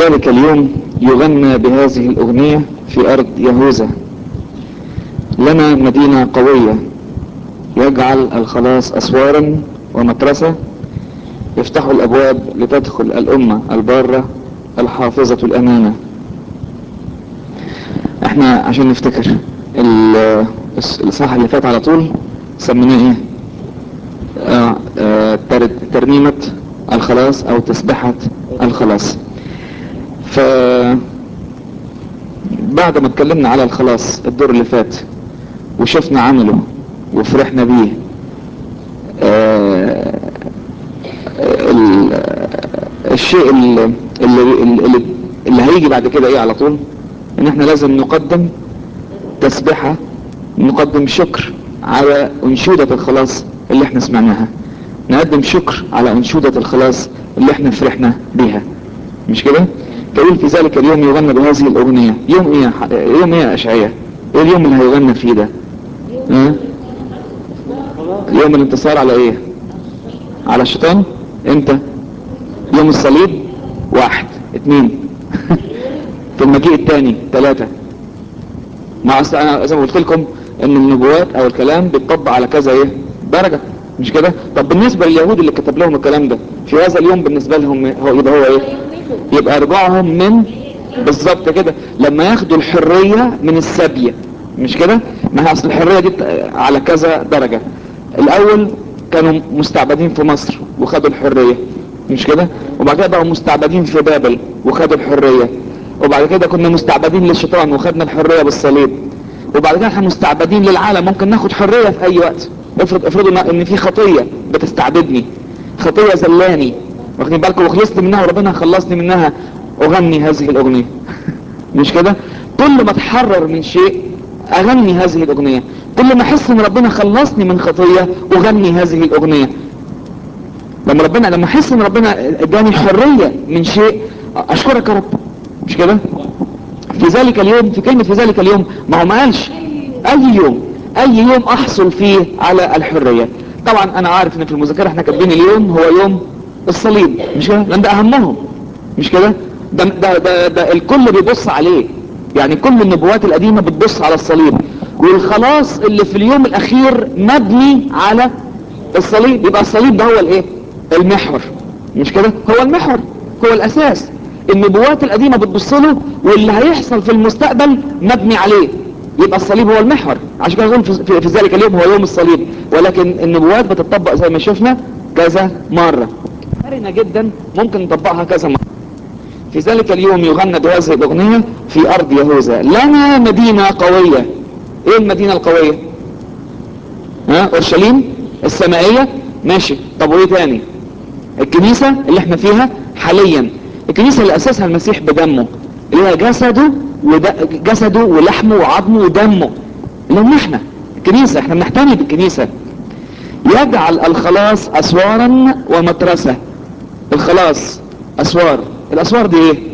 ذلك اليوم يغنى بهذه الأغنية في أرض يهوذا لنا مدينة قوية يجعل الخلاص أسوارا ومترسة يفتح الأبواب لتدخل الأمة البارة الحافظة الأمانة احنا عشان نفتكر ال- الصح اللي فات على طول سميناه ايه آه آه تر- ترنيمة الخلاص او تسبحة الخلاص ف بعد ما اتكلمنا على الخلاص الدور اللي فات وشفنا عمله وفرحنا بيه آه ال- الشيء اللي, اللي, اللي, اللي هيجي بعد كده ايه على طول ان احنا لازم نقدم تسبحة نقدم شكر على انشودة الخلاص اللي احنا سمعناها نقدم شكر على انشودة الخلاص اللي احنا فرحنا بيها مش كده تقول في ذلك اليوم يغنى بهذه الاغنية يوم ايه يا ح- يوم ايه يا اشعياء ايه اليوم اللي هيغنى فيه ده ها؟ يوم الانتصار على ايه على الشيطان امتى يوم الصليب واحد اتنين في المجيء الثاني ثلاثة مع أصل انا زي ما قلت لكم ان النبوات او الكلام بيتطبق على كذا ايه درجة مش كده طب بالنسبة لليهود اللي كتب لهم الكلام ده في هذا اليوم بالنسبة لهم هو يبقى هو ايه يبقى رجوعهم من بالظبط كده لما ياخدوا الحرية من السبي مش كده ما هي اصل الحرية دي على كذا درجة الاول كانوا مستعبدين في مصر وخدوا الحرية مش كده وبعد كده بقوا مستعبدين في بابل وخدوا الحرية وبعد كده كنا مستعبدين للشيطان وخدنا الحرية بالصليب وبعد كده احنا مستعبدين للعالم ممكن ناخد حرية في اي وقت افرض افرضوا ان في خطية بتستعبدني خطية زلاني واخدين بالكم وخلصت منها وربنا خلصني منها اغني هذه الاغنية مش كده كل ما اتحرر من شيء اغني هذه الاغنية كل ما احس ان ربنا خلصني من خطية اغني هذه الاغنية لما ربنا لما احس ان ربنا اداني حرية من شيء اشكرك يا رب مش كده في ذلك اليوم في كلمة في ذلك اليوم ما هو ما قالش اي يوم اي يوم احصل فيه على الحرية طبعا انا عارف ان في المذاكرة احنا كاتبين اليوم هو يوم الصليب مش كده لان ده اهمهم مش كده ده, ده, ده, ده الكل بيبص عليه يعني كل النبوات القديمة بتبص على الصليب والخلاص اللي في اليوم الاخير مبني على الصليب يبقى الصليب ده هو الايه المحور مش كده هو المحور هو الاساس النبوات القديمة بتبص له واللي هيحصل في المستقبل مبني عليه يبقى الصليب هو المحور عشان كده نقول في, في ذلك اليوم هو يوم الصليب ولكن النبوات بتطبق زي ما شفنا كذا مرة مرنة جدا ممكن نطبقها كذا مرة في ذلك اليوم يغنى بهذه الأغنية في أرض يهوذا لنا مدينة قوية إيه المدينة القوية ها أورشليم السمائية ماشي طب وإيه تاني الكنيسة اللي احنا فيها حاليا الكنيسة اللي أساسها المسيح بدمه اللي هي جسده ود... جسده ولحمه وعظمه ودمه اللي هم احنا الكنيسة احنا بنحتمي بالكنيسة يجعل الخلاص أسوارا ومترسة الخلاص أسوار الأسوار دي ايه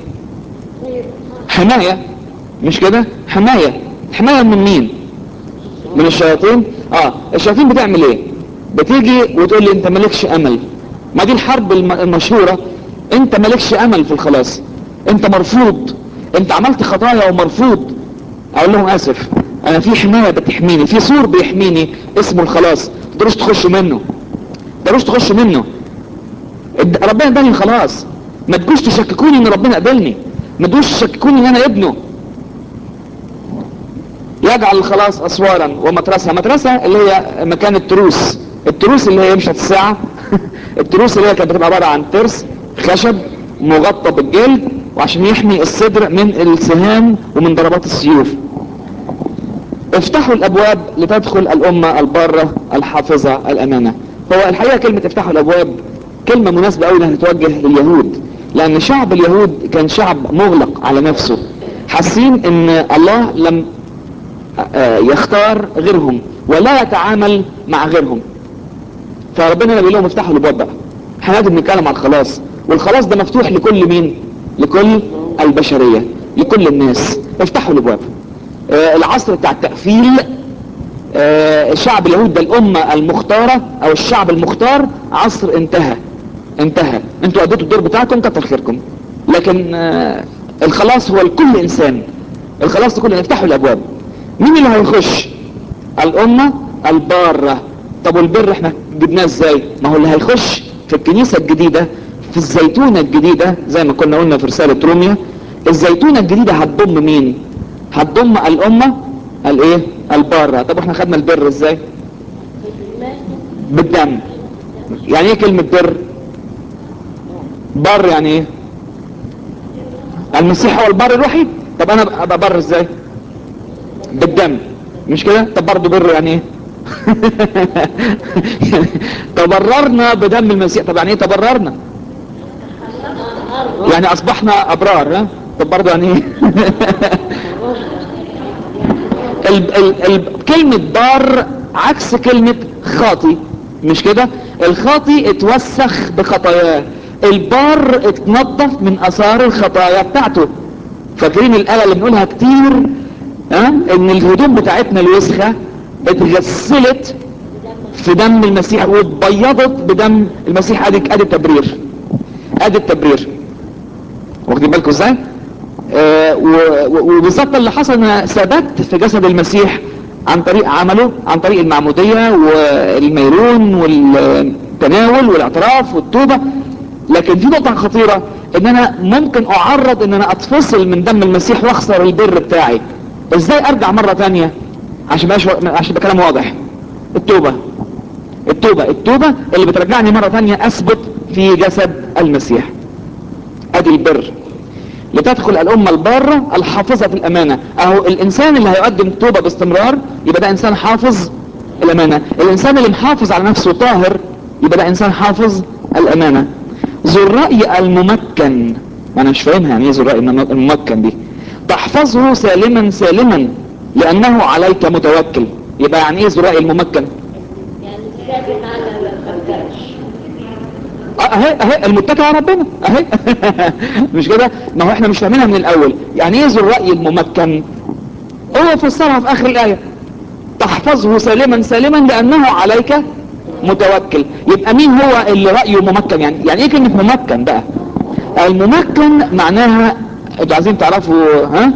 حماية مش كده حماية حماية من مين من الشياطين اه الشياطين بتعمل ايه بتيجي وتقول لي انت مالكش امل ما دي الحرب الم- المشهورة انت مالكش امل في الخلاص انت مرفوض انت عملت خطايا ومرفوض اقول لهم اسف انا في حماية بتحميني في سور بيحميني اسمه الخلاص تقدروش تخشوا منه تقدروش تخشوا منه اد- ربنا اداني خلاص ما تجوش تشككوني ان ربنا قبلني ما تجوش تشككوني ان انا ابنه يجعل الخلاص اسوارا ومترسة مترسة اللي هي مكان التروس التروس اللي هي مشت الساعة التروس اللي هي كانت بتبقى عبارة عن ترس خشب مغطى بالجلد وعشان يحمي الصدر من السهام ومن ضربات السيوف افتحوا الابواب لتدخل الامة البارة الحافظة الامانة هو الحقيقة كلمة افتحوا الابواب كلمة مناسبة قوي انها تتوجه لليهود لان شعب اليهود كان شعب مغلق على نفسه حاسين ان الله لم آه، يختار غيرهم ولا يتعامل مع غيرهم فربنا بيقول لهم افتحوا الابواب بقى احنا لازم نتكلم عن الخلاص والخلاص ده مفتوح لكل مين لكل البشرية لكل الناس افتحوا الابواب آه، العصر بتاع التقفيل آه، الشعب اليهود ده الامة المختارة او الشعب المختار عصر انتهى انتهى انتوا اديتوا الدور بتاعكم كتر خيركم لكن آه، الخلاص هو لكل انسان الخلاص لكل افتحوا الابواب مين اللي هيخش الامة البارة طب والبر احنا جبناه ازاي ما هو اللي هيخش في الكنيسة الجديدة في الزيتونة الجديدة زي ما كنا قلنا في رسالة روميا الزيتونة الجديدة هتضم مين هتضم الامة الايه البارة طب احنا خدنا البر ازاي بالدم يعني ايه كلمة بر بر يعني ايه المسيح هو البر الوحيد طب انا ابقى بر ازاي بالدم مش كده طب برضه بر يعني ايه تبررنا بدم المسيح طب يعني ايه تبررنا يعني اصبحنا ابرار ها طب برضه يعني ايه ال ال ال كلمة بار عكس كلمة خاطي مش كده الخاطي اتوسخ بخطاياه البار اتنظف من اثار الخطايا بتاعته فاكرين الآية اللي بنقولها كتير ها ان الهدوم بتاعتنا الوسخة اتغسلت في دم المسيح واتبيضت بدم المسيح ادي ادي التبرير ادي التبرير واخدين بالكم ازاي آه و- و- وبالظبط اللي حصل انا ثبت في جسد المسيح عن طريق عمله عن طريق المعمودية والميرون والتناول والاعتراف والتوبة لكن في نقطة خطيرة ان انا ممكن اعرض ان انا اتفصل من دم المسيح واخسر البر بتاعي ازاي ارجع مرة تانية عشان بقاش عشان يبقى كلام واضح التوبة التوبة التوبة اللي بترجعني مرة تانية اثبت في جسد المسيح ادي البر لتدخل الامة البارة الحافظة في الامانة اهو الانسان اللي هيقدم توبة باستمرار يبقى ده انسان حافظ الامانة الانسان اللي محافظ على نفسه طاهر يبقى ده انسان حافظ الامانة ذو الرأي الممكن انا مش فاهمها يعني ايه ذو الرأي الممكن دي تحفظه سالما سالما لانه عليك متوكل يبقى يعني ايه ذو الرأي الممكن يعني ثابت على ما خرجش آه، اهي اهي المتكل على ربنا اهي مش كده ما هو احنا مش فاهمينها من الاول يعني ايه ذو الرأي الممكن هو فسرها في اخر الايه تحفظه سالما سالما لانه عليك متوكل يبقى مين هو اللي رأيه ممكن يعني يعني ايه كلمة ممكن بقى الممكن معناها انتوا عايزين تعرفوا ها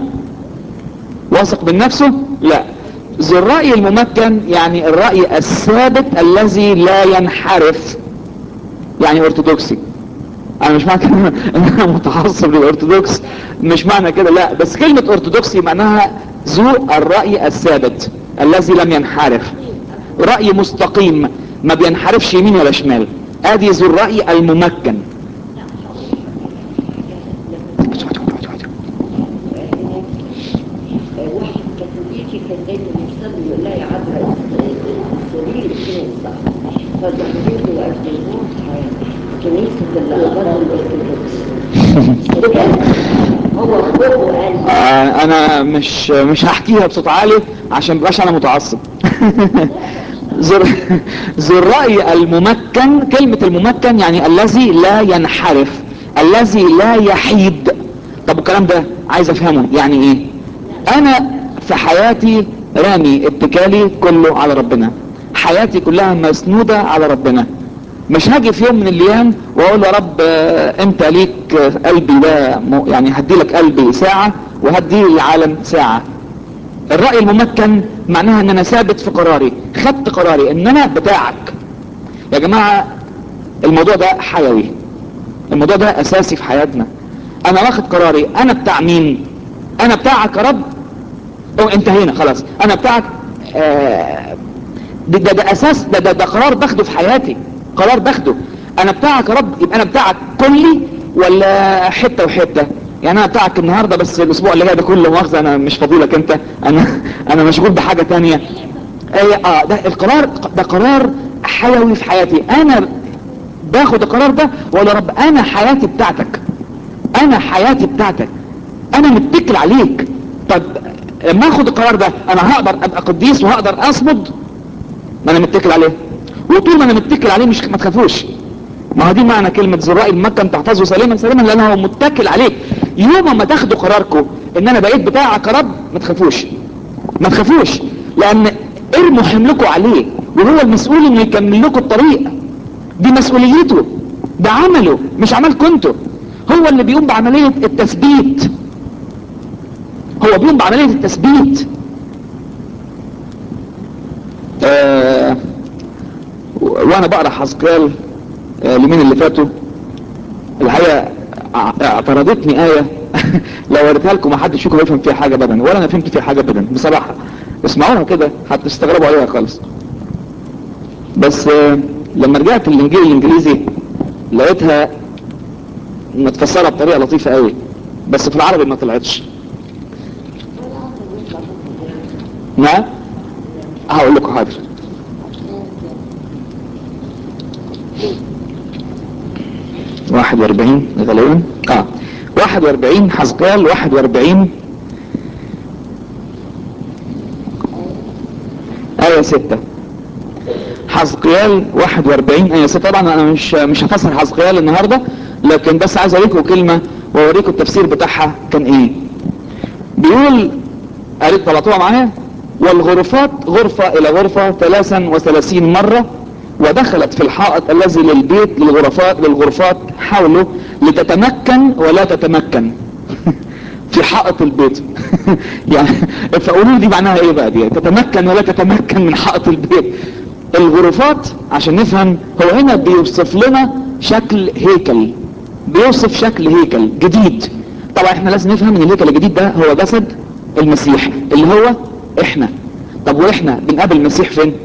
واثق من نفسه لا ذو الرأي الممكن يعني الرأي الثابت الذي لا ينحرف يعني ارثوذكسي انا مش معنى كده ان انا متعصب للارثوذكس مش معنى كده لا بس كلمة ارثوذكسي معناها ذو الرأي الثابت الذي لم ينحرف رأي مستقيم ما بينحرفش يمين ولا شمال ادي ذو الرأي الممكن واحد كاثوليكي كان دايما يصلي يقول لها يا عذراء السرير فين صح فدخلوا له وقدموه كنيسة الأخبار الأرثوذكس هو أخوه قال آه انا مش مش هحكيها بصوت عالي عشان مبقاش انا متعصب ذو ذو الرأي الممكن كلمة الممكن يعني الذي لا ينحرف الذي لا يحيد طب الكلام ده عايز افهمه يعني ايه انا في حياتي رامي اتكالي كله على ربنا حياتي كلها مسنودة على ربنا مش هاجي في يوم من الايام واقول له يا رب آه، انت ليك آه، قلبي ده م- يعني هدي لك قلبي ساعة وهدي العالم ساعة الرأي الممكن معناها ان انا ثابت في قراري خدت قراري ان انا بتاعك يا جماعة الموضوع ده حيوي الموضوع ده اساسي في حياتنا انا واخد قراري انا بتاع مين انا بتاعك يا رب او انتهينا خلاص انا بتاعك آه ده, ده, ده اساس ده, ده, ده قرار باخده في حياتي قرار باخده انا بتاعك يا رب يبقى انا بتاعك كلي ولا حتة وحتة يعني انا بتاعك النهاردة بس الاسبوع اللي جاي ده كله مؤاخذة انا مش فاضيلك انت انا انا مشغول بحاجة تانية ايه اه ده القرار ده قرار حيوي في حياتي انا باخد القرار ده واقول يا رب انا حياتي بتاعتك انا حياتي بتاعتك انا متكل عليك طب لما اخد القرار ده انا هقدر ابقى قديس وهقدر اصمد ما انا متكل عليه وطول ما انا متكل عليه مش ما تخافوش ما هو دي معنى كلمة زراء المكن تحفظه سليما سليما لانه هو متكل عليك يوم ما تاخدوا قراركم ان انا بقيت بتاعك يا رب ما تخافوش ما تخافوش لان ارموا حملكم عليه وهو المسؤول انه يكمل لكم الطريق دي مسؤوليته ده عمله مش عملكم انتوا هو اللي بيقوم بعملية التثبيت هو بيقوم بعملية التثبيت آه وانا بقرا حزقيال آه اليومين اللي فاتوا الحقيقه اعترضتني آية لو وريتها لكم محدش فيكم يفهم فيها حاجة ابدا ولا انا فهمت فيها حاجة ابدا بصراحة اسمعوها كده هتستغربوا عليها خالص بس آه لما رجعت الانجيل الانجليزي لقيتها متفسرة بطريقة لطيفة قوي بس في العربي ما طلعتش نعم هقول لكم حاضر واحد واربعين غالبا اه واحد واربعين حزقيال واحد واربعين آية ستة حزقيال واحد واربعين آية ستة طبعا انا مش مش هفسر حزقيال النهاردة لكن بس عايز اوريكم كلمة واوريكم التفسير بتاعها كان ايه بيقول قريت طلعتوها معايا والغرفات غرفة الى غرفة ثلاثا وثلاثين مرة ودخلت في الحائط الذي للبيت للغرفات للغرفات حوله لتتمكن ولا تتمكن في حائط البيت يعني فقولوا دي معناها ايه بقى دي تتمكن ولا تتمكن من حائط البيت الغرفات عشان نفهم هو هنا بيوصف لنا شكل هيكل بيوصف شكل هيكل جديد طبعا احنا لازم نفهم ان الهيكل الجديد ده هو جسد المسيح اللي هو احنا طب واحنا بنقابل المسيح فين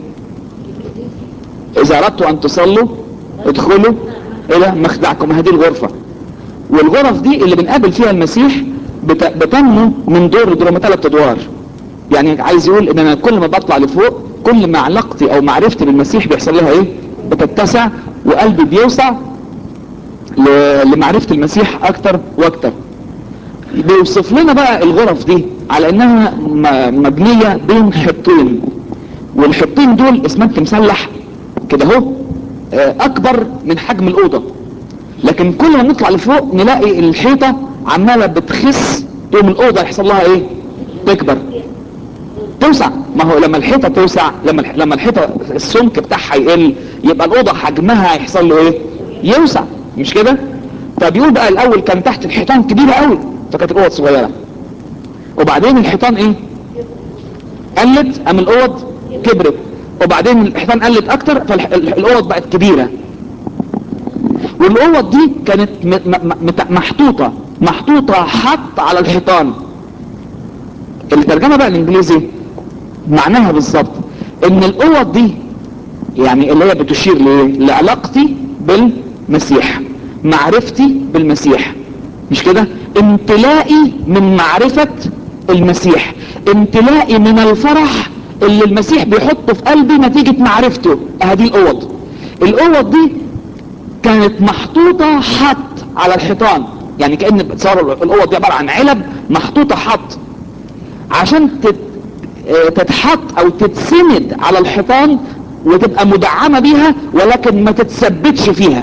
اذا اردتوا ان تصلوا ادخلوا الى مخدعكم هذه الغرفة والغرف دي اللي بنقابل فيها المسيح بت... بتنمو من دور لدور هم ثلاث ادوار يعني عايز يقول ان انا كل ما بطلع لفوق كل ما علاقتي او معرفتي بالمسيح بيحصل لها ايه بتتسع وقلبي بيوسع ل... لمعرفة المسيح اكتر واكتر بيوصف لنا بقى الغرف دي على انها م... مبنية بين حطين والحطين دول اسمنت مسلح كده اهو اكبر من حجم الاوضة لكن كل ما نطلع لفوق نلاقي الحيطة عمالة بتخس تقوم الاوضة يحصل لها ايه تكبر توسع ما هو لما الحيطة توسع لما لما الحيطة السمك بتاعها يقل يبقى الاوضة حجمها يحصل له ايه يوسع مش كده فبيقول بقى الاول كان تحت الحيطان كبيرة قوي فكانت الاوض صغيرة وبعدين الحيطان ايه قلت ام الاوض كبرت وبعدين الحيطان قلت اكتر فالاوض بقت كبيرة والاوض دي كانت محطوطة محطوطة حط على الحيطان الترجمة بقى الانجليزي معناها بالظبط ان الاوض دي يعني اللي هي بتشير لايه لعلاقتي بالمسيح معرفتي بالمسيح مش كده امتلائي من معرفة المسيح امتلائي من الفرح اللي المسيح بيحطه في قلبي نتيجة معرفته هذه الاوض الاوض دي كانت محطوطة حط على الحيطان يعني كأن بتصور الاوض دي عبارة عن علب محطوطة حط عشان تتحط او تتسند على الحيطان وتبقى مدعمة بيها ولكن ما تتثبتش فيها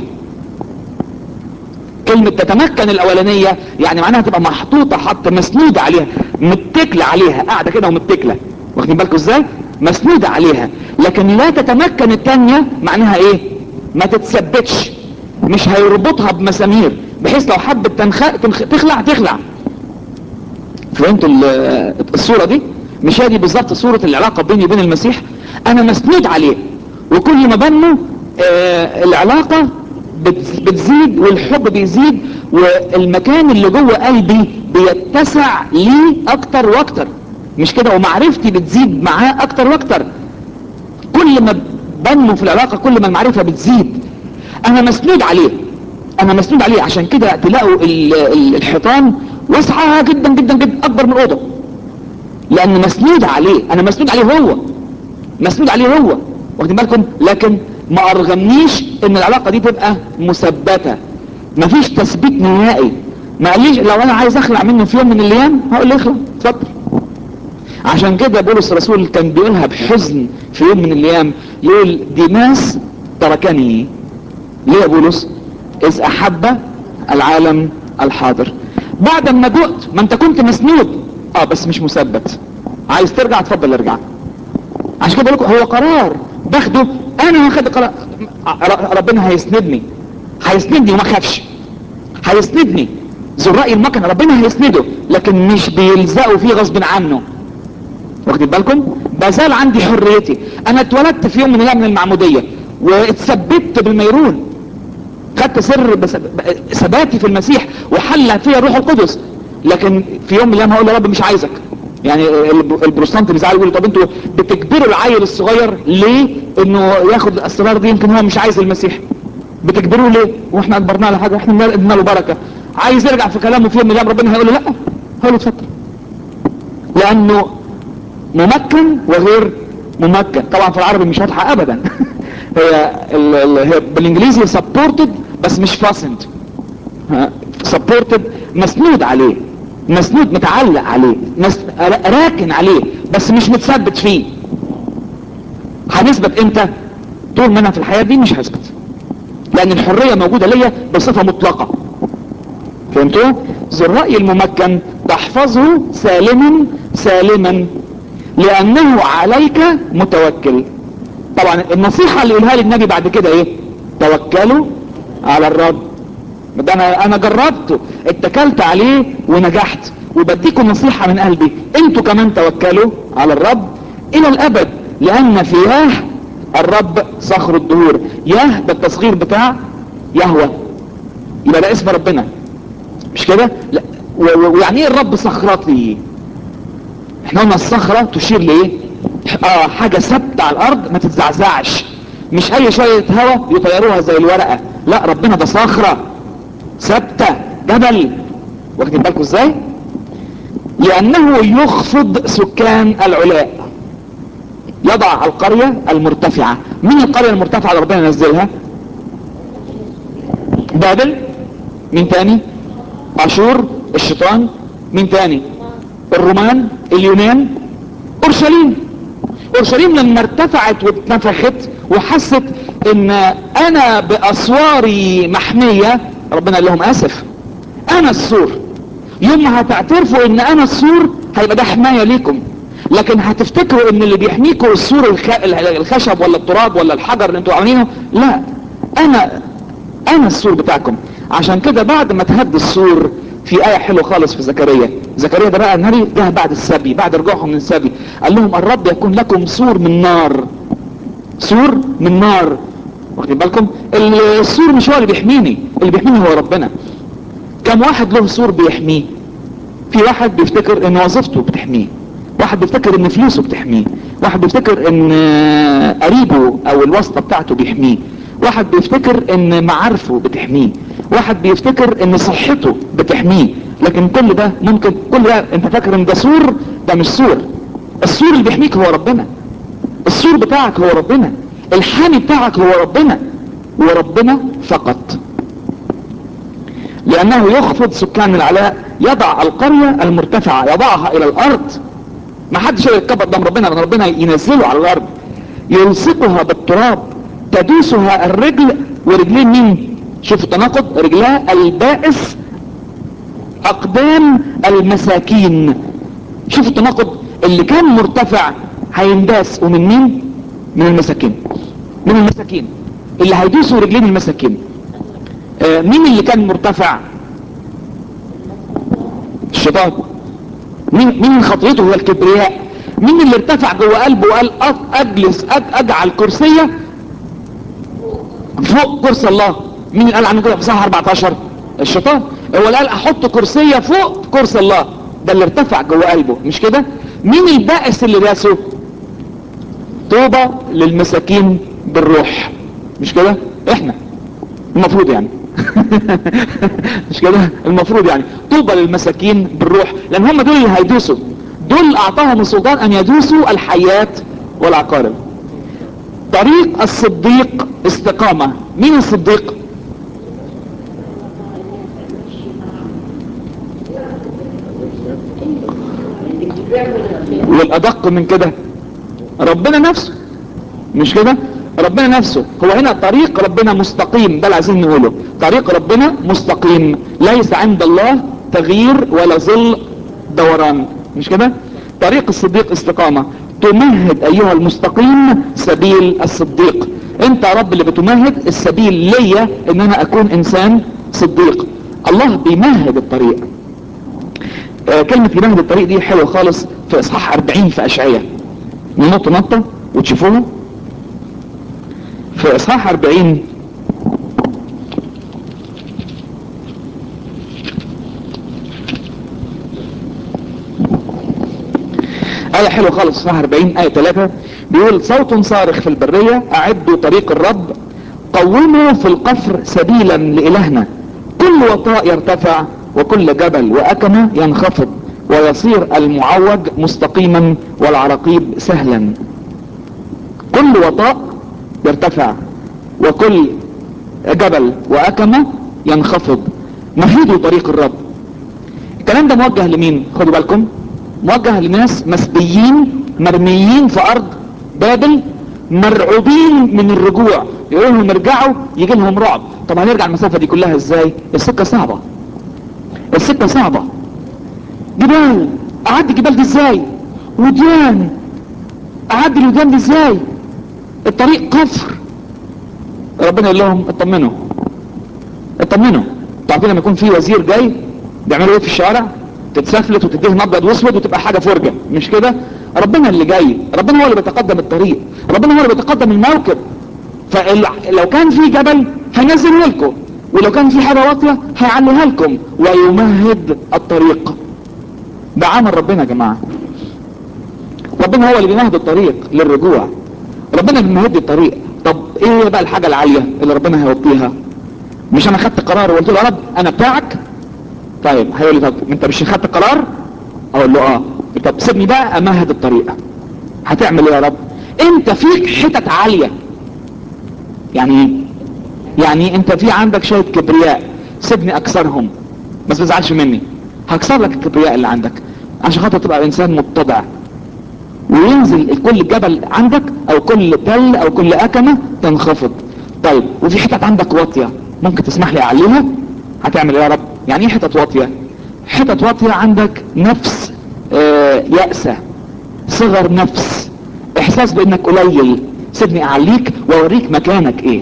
كلمة تتمكن الاولانية يعني معناها تبقى محطوطة حط مسنودة عليها متكلة عليها قاعدة كده ومتكلة واخدين بالكم ازاي مسنودة عليها لكن لا تتمكن التانية معناها ايه ما تتثبتش مش هيربطها بمسامير بحيث لو حبت تنخ... تنخ... تخلع تخلع فهمتوا الصورة دي مش هي دي بالظبط صورة العلاقة بيني وبين المسيح انا مسنود عليه وكل ما بنمو آه العلاقة بتزيد والحب بيزيد والمكان اللي جوه قلبي بيتسع لي اكتر واكتر مش كده ومعرفتي بتزيد معاه اكتر واكتر كل ما بنمو في العلاقة كل ما المعرفة بتزيد انا مسنود عليه انا مسنود عليه عشان كده تلاقوا الحيطان واسعة جدا جدا جدا اكبر من الاوضه لان مسنود عليه انا مسنود عليه هو مسنود عليه هو واخدين بالكم لكن ما ارغمنيش ان العلاقة دي تبقى مثبتة مفيش تثبيت نهائي ما قاليش لو انا عايز اخلع منه في يوم من الايام هقول له اخلع اتفضل عشان كده بولس الرسول كان بيقولها بحزن في يوم من الايام يقول ديماس تركني ليه يا بولس اذ احب العالم الحاضر بعد ما دقت ما انت كنت مسنود اه بس مش مثبت عايز ترجع اتفضل ارجع عشان كده بقول هو قرار باخده انا واخد قرار ربنا هيسندني هيسندني وما خافش هيسندني ذو الرأي المكنة ربنا هيسنده لكن مش بيلزقوا فيه غصب عنه واخدين بالكم بزال عندي حريتي انا اتولدت في يوم من الايام من المعمودية واتثبت بالميرون خدت سر بس- ب- ثباتي في المسيح وحل فيا الروح القدس لكن في يوم من الايام هقول يا رب مش عايزك يعني الب- البروتستانت بيزعل يقول طب انتوا بتجبروا العيل الصغير ليه انه ياخد الاسرار دي يمكن هو مش عايز المسيح بتجبروه ليه واحنا اجبرناه على حاجه احنا ادينا له بركه عايز يرجع في كلامه في يوم من الايام ربنا هيقول له لا هقول له اتفضل لانه ممكن وغير ممكن طبعا في العربي مش واضحه ابدا هي ال ال هي بالانجليزي سبورتد بس مش فاسند سبورتد مسنود عليه مسنود متعلق عليه مس... راكن عليه بس مش متثبت فيه هنثبت امتى طول ما انا في الحياه دي مش هثبت لان الحريه موجوده ليا بصفه مطلقه فهمتوا ذو الراي الممكن تحفظه سالما سالما لانه عليك متوكل طبعا النصيحه اللي يقولها لي النبي بعد كده ايه توكلوا على الرب ده انا انا جربته اتكلت عليه ونجحت وبديكم نصيحه من قلبي انتوا كمان توكلوا على الرب الى الابد لان في ياه الرب صخر الدهور ياه ده التصغير بتاع يهوى يبقى ده اسم ربنا مش كده لا و- و- ويعني ايه الرب صخرتي احنا قلنا الصخره تشير لايه اه حاجه ثابته على الارض ما تتزعزعش مش اي شويه هوا يطيروها زي الورقه لا ربنا ده صخره ثابته جبل واخدين بالكم ازاي لانه يخفض سكان العلاء يضع القرية المرتفعة مين القرية المرتفعة اللي ربنا نزلها بابل مين تاني اشور الشيطان مين تاني الرومان اليونان اورشليم اورشليم لما ارتفعت واتنفخت وحست ان انا باسواري محمية ربنا قال لهم اسف انا السور يوم ما هتعترفوا ان انا السور هيبقى ده حماية ليكم لكن هتفتكروا ان اللي بيحميكوا السور الخ... الخشب ولا التراب ولا الحجر اللي انتوا عاملينه لا انا انا السور بتاعكم عشان كده بعد ما تهد السور في آية حلوة خالص في زكريا زكريا ده بقى النبي جه بعد السبي بعد رجوعهم من السبي قال لهم الرب يكون لكم سور من نار سور من نار واخدين بالكم السور مش هو اللي بيحميني اللي بيحميني هو ربنا كم واحد له سور بيحميه في واحد بيفتكر ان وظيفته بتحميه واحد بيفتكر ان فلوسه بتحميه واحد بيفتكر ان قريبه او الواسطة بتاعته بيحميه واحد بيفتكر ان معارفه بتحميه واحد بيفتكر ان صحته بتحميه لكن كل ده ممكن كل ده انت فاكر ان ده سور ده مش سور السور اللي بيحميك هو ربنا السور بتاعك هو ربنا الحامي بتاعك هو ربنا وربنا فقط لانه يخفض سكان العلاء يضع القرية المرتفعة يضعها الى الارض ما حدش يتكبر قدام ربنا لان ربنا ينزله على الارض يلصقها بالتراب تدوسها الرجل ورجلين مين شوف التناقض رجلها البائس اقدام المساكين شوف التناقض اللي كان مرتفع هينداس ومن مين من المساكين من المساكين اللي هيدوسوا رجلين المساكين آه مين اللي كان مرتفع الشيطان مين مين خطيته هو الكبرياء مين اللي ارتفع جوه قلبه وقال اجلس أج اجعل كرسيه فوق كرسي الله مين اللي قال عنه كده في صح 14 الشيطان هو اللي قال احط كرسيه فوق كرسي الله ده اللي ارتفع جوه قلبه مش كده مين البائس اللي داسه طوبى للمساكين بالروح مش كده احنا المفروض يعني مش كده المفروض يعني طوبى للمساكين بالروح لان هم دول اللي هيدوسوا دول اعطاهم السلطان ان يدوسوا الحيات والعقارب طريق الصديق استقامة مين الصديق والادق من كده ربنا نفسه مش كده ربنا نفسه هو هنا طريق ربنا مستقيم ده اللي عايزين نقوله طريق ربنا مستقيم ليس عند الله تغيير ولا ظل دوران مش كده طريق الصديق استقامة تمهد ايها المستقيم سبيل الصديق انت يا رب اللي بتمهد السبيل ليا ان انا اكون انسان صديق الله بيمهد الطريق آه كلمة يمهد الطريق دي حلوة خالص في اصحاح 40 في اشعية ننط نطة وتشوفوها في اصحاح 40 آية حلوة خالص اصحاح 40 آية 3 بيقول صوت صارخ في البرية أعدوا طريق الرب قوموا في القفر سبيلا لإلهنا كل وطاء يرتفع وكل جبل وأكمة ينخفض ويصير المعوج مستقيما والعراقيب سهلا كل وطاء يرتفع وكل جبل وأكمة ينخفض مهدوا طريق الرب الكلام ده موجه لمين خدوا بالكم موجه لناس مسبيين مرميين في ارض بابل مرعوبين من الرجوع يقولوا لهم ارجعوا يجي لهم رعب طب هنرجع المسافة دي كلها ازاي السكة صعبة السكة صعبة جبال اعدي الجبال دي ازاي وديان اعدي الوديان دي ازاي الطريق قفر ربنا يقول لهم اطمنوا اطمنوا تعرفين لما يكون في وزير جاي بيعملوا ايه في الشارع تتسفلت وتديه ابيض واسود وتبقى حاجه فرجه مش كده ربنا اللي جاي ربنا هو اللي بيتقدم الطريق ربنا هو اللي بيتقدم الموكب فلو كان في جبل هينزله لكم ولو كان في حاجه واطيه هيعليها لكم ويمهد الطريق ده عمل ربنا يا جماعه ربنا هو اللي بيمهد الطريق للرجوع ربنا بيمهد الطريق طب ايه هي بقى الحاجه العاليه اللي ربنا هيوطيها مش انا خدت قرار وقلت له يا رب انا بتاعك طيب هيقول لي طب انت مش خدت قرار اقول له اه طب سيبني بقى امهد الطريقه هتعمل ايه يا رب انت فيك حتت عاليه يعني ايه يعني انت في عندك شويه كبرياء سيبني اكسرهم بس ما تزعلش مني هكسر لك الكبرياء اللي عندك عشان خاطر تبقى انسان متضع وينزل كل جبل عندك او كل تل او كل اكمه تنخفض طيب وفي حتت عندك واطيه ممكن تسمح لي اعليها هتعمل ايه يا رب يعني ايه حتت واطيه حتت واطيه عندك نفس آه يأسة صغر نفس احساس بانك قليل سيبني اعليك واوريك مكانك ايه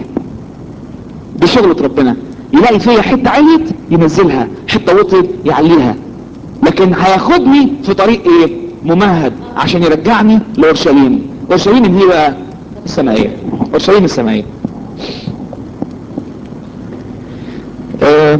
دي شغلة ربنا يلاقي فيا حتة عليت ينزلها حتة وطيت يعليها لكن هياخدني في طريق ايه ممهد عشان يرجعني لأورشليم أورشليم اللي هي بقى السمائية أورشليم السمائية آه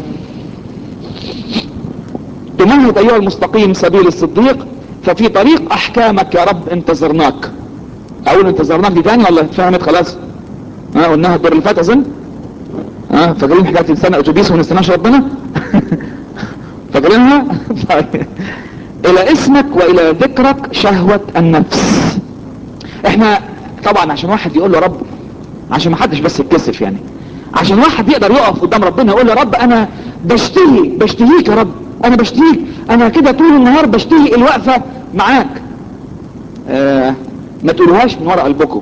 تمهد ايها المستقيم سبيل الصديق ففي طريق احكامك يا رب انتظرناك اقول انتظرناك دي تاني ولا اتفهمت خلاص ها قلناها الدور اللي فات اظن ها فاكرين حكايه السنه اتوبيس وما نستناش ربنا فاكرينها طيب الى اسمك والى ذكرك شهوة النفس احنا طبعا عشان واحد يقول له رب عشان ما حدش بس يتكسف يعني عشان واحد يقدر يقف قدام ربنا يقول له رب انا بشتهي بشتهيك يا رب انا بشتهيك انا كده طول النهار بشتهي الوقفة معاك آه ما تقولوهاش من وراء قلبكم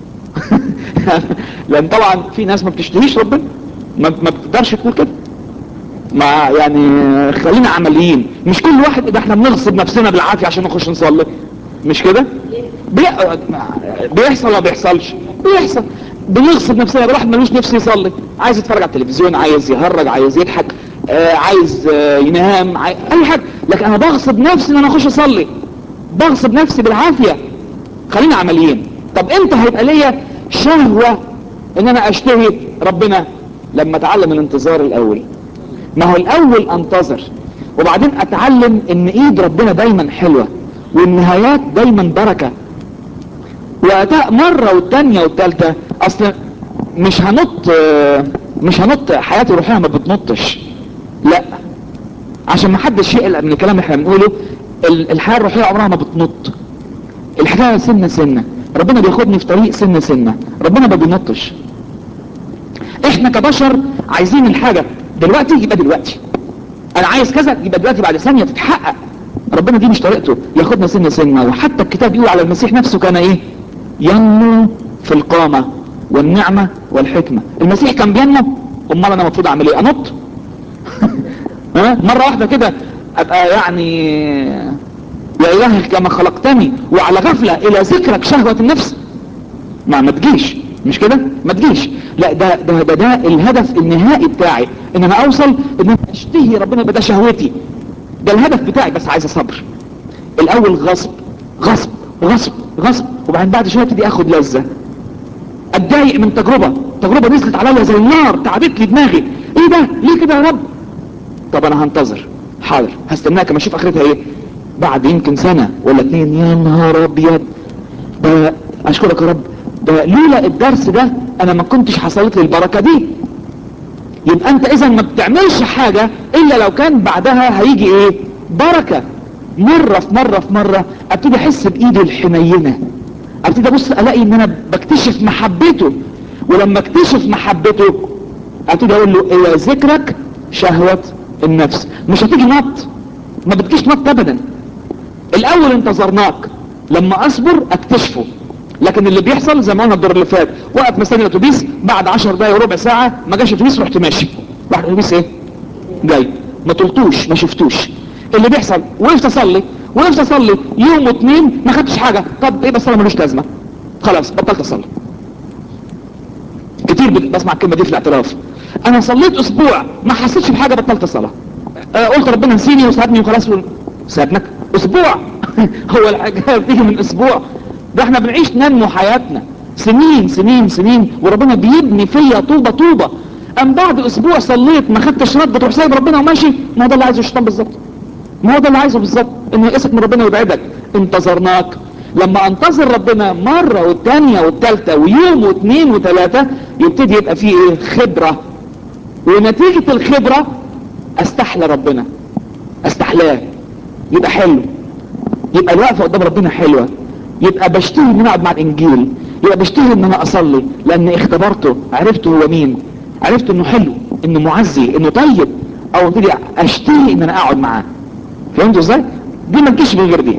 لان طبعا في ناس ما بتشتهيش ربنا ما, ما بتقدرش تقول كده ما يعني خلينا عمليين مش كل واحد ده احنا بنغصب نفسنا بالعافية عشان نخش نصلي مش كده بي... بيحصل ولا بيحصلش بيحصل بنغصب نفسنا الواحد ملوش نفسه يصلي عايز يتفرج على التلفزيون عايز يهرج عايز يضحك آه عايز آه ينام عايز... اي حاجة لكن انا بغصب نفسي ان انا اخش اصلي بغصب نفسي بالعافية خلينا عمليين طب امتى هيبقى ليا شهوة ان انا اشتهي ربنا لما اتعلم الانتظار الاول ما هو الاول انتظر وبعدين اتعلم ان ايد ربنا دايما حلوة والنهايات دايما بركة واتاء مرة والتانية والتالتة اصلا مش هنط مش هنط حياتي الروحية ما بتنطش لا عشان ما حدش يقلق من الكلام اللي احنا بنقوله الحياة الروحية عمرها ما بتنط الحكاية سنة سنة ربنا بياخدني في طريق سنة سنة ربنا ما بينطش احنا كبشر عايزين الحاجة دلوقتي يبقى دلوقتي انا عايز كذا يبقى دلوقتي بعد ثانية تتحقق ربنا دي مش طريقته ياخدنا سنة سنة وحتى الكتاب يقول على المسيح نفسه كان ايه ينمو في القامة والنعمة والحكمة المسيح كان بينمو امال انا المفروض اعمل ايه انط مرة واحدة كده ابقى يعني يا إلهي كما خلقتني وعلى غفلة إلى ذكرك شهوة النفس ما ما تجيش مش كده ما تجيش لا ده ده ده, ده الهدف النهائي بتاعي ان انا اوصل ان انا اشتهي ربنا يبقى ده شهوتي ده الهدف بتاعي بس عايز صبر الاول غصب غصب غصب غصب وبعدين بعد شويه ابتدي اخد لذه اتضايق من تجربه تجربه نزلت عليا زي النار تعبت لي دماغي ايه ده ليه كده يا رب طب انا هنتظر حاضر هستناك اما اشوف اخرتها ايه بعد يمكن سنه ولا اتنين يا نهار ابيض ده اشكرك يا رب ده لولا الدرس ده انا ما كنتش حصلت لي البركه دي يبقى انت اذا ما بتعملش حاجه الا لو كان بعدها هيجي ايه بركه مره في مره في مره ابتدي احس بايده الحنينه ابتدي ابص الاقي ان انا بكتشف محبته ولما اكتشف محبته ابتدي اقول له الى ذكرك شهوة النفس مش هتيجي نط ما بتجيش نط ابدا الاول انتظرناك لما اصبر اكتشفه لكن اللي بيحصل زي ما قلنا الدور اللي فات وقف مستني الاتوبيس بعد 10 دقايق وربع ساعه ما جاش اتوبيس رحت ماشي بعد الاتوبيس ايه جاي ما طلتوش ما شفتوش اللي بيحصل وقفت اصلي وقفت اصلي يوم واثنين ما خدتش حاجه طب ايه بس انا ملوش لازمه خلاص بطلت اصلي كتير بسمع الكلمه دي في الاعتراف انا صليت اسبوع ما حسيتش بحاجه بطلت الصلاه أه قلت ربنا نسيني وساعدني وخلاص سابنك اسبوع هو الحاجه بتيجي من اسبوع ده احنا بنعيش ننمو حياتنا سنين سنين سنين وربنا بيبني فيا طوبه طوبه ام بعد اسبوع صليت ما خدتش رد تروح سايب ربنا وماشي ما هو ده اللي عايزه الشيطان بالظبط ما هو ده اللي عايزه بالظبط انه يقسك من ربنا ويبعدك انتظرناك لما انتظر ربنا مرة والتانية والتالتة ويوم واثنين وثلاثة يبتدي يبقى فيه ايه خبرة ونتيجة الخبرة استحلى ربنا استحلاه يبقى حلو يبقى الوقفة قدام ربنا حلوة يبقى بشتهي ان انا اقعد مع الانجيل يبقى بشتهي ان انا اصلي لان اختبرته عرفته هو مين عرفت انه حلو انه معزي انه طيب او ابتدي اشتهي ان انا اقعد معاه فهمتوا ازاي دي ما تجيش من غير دي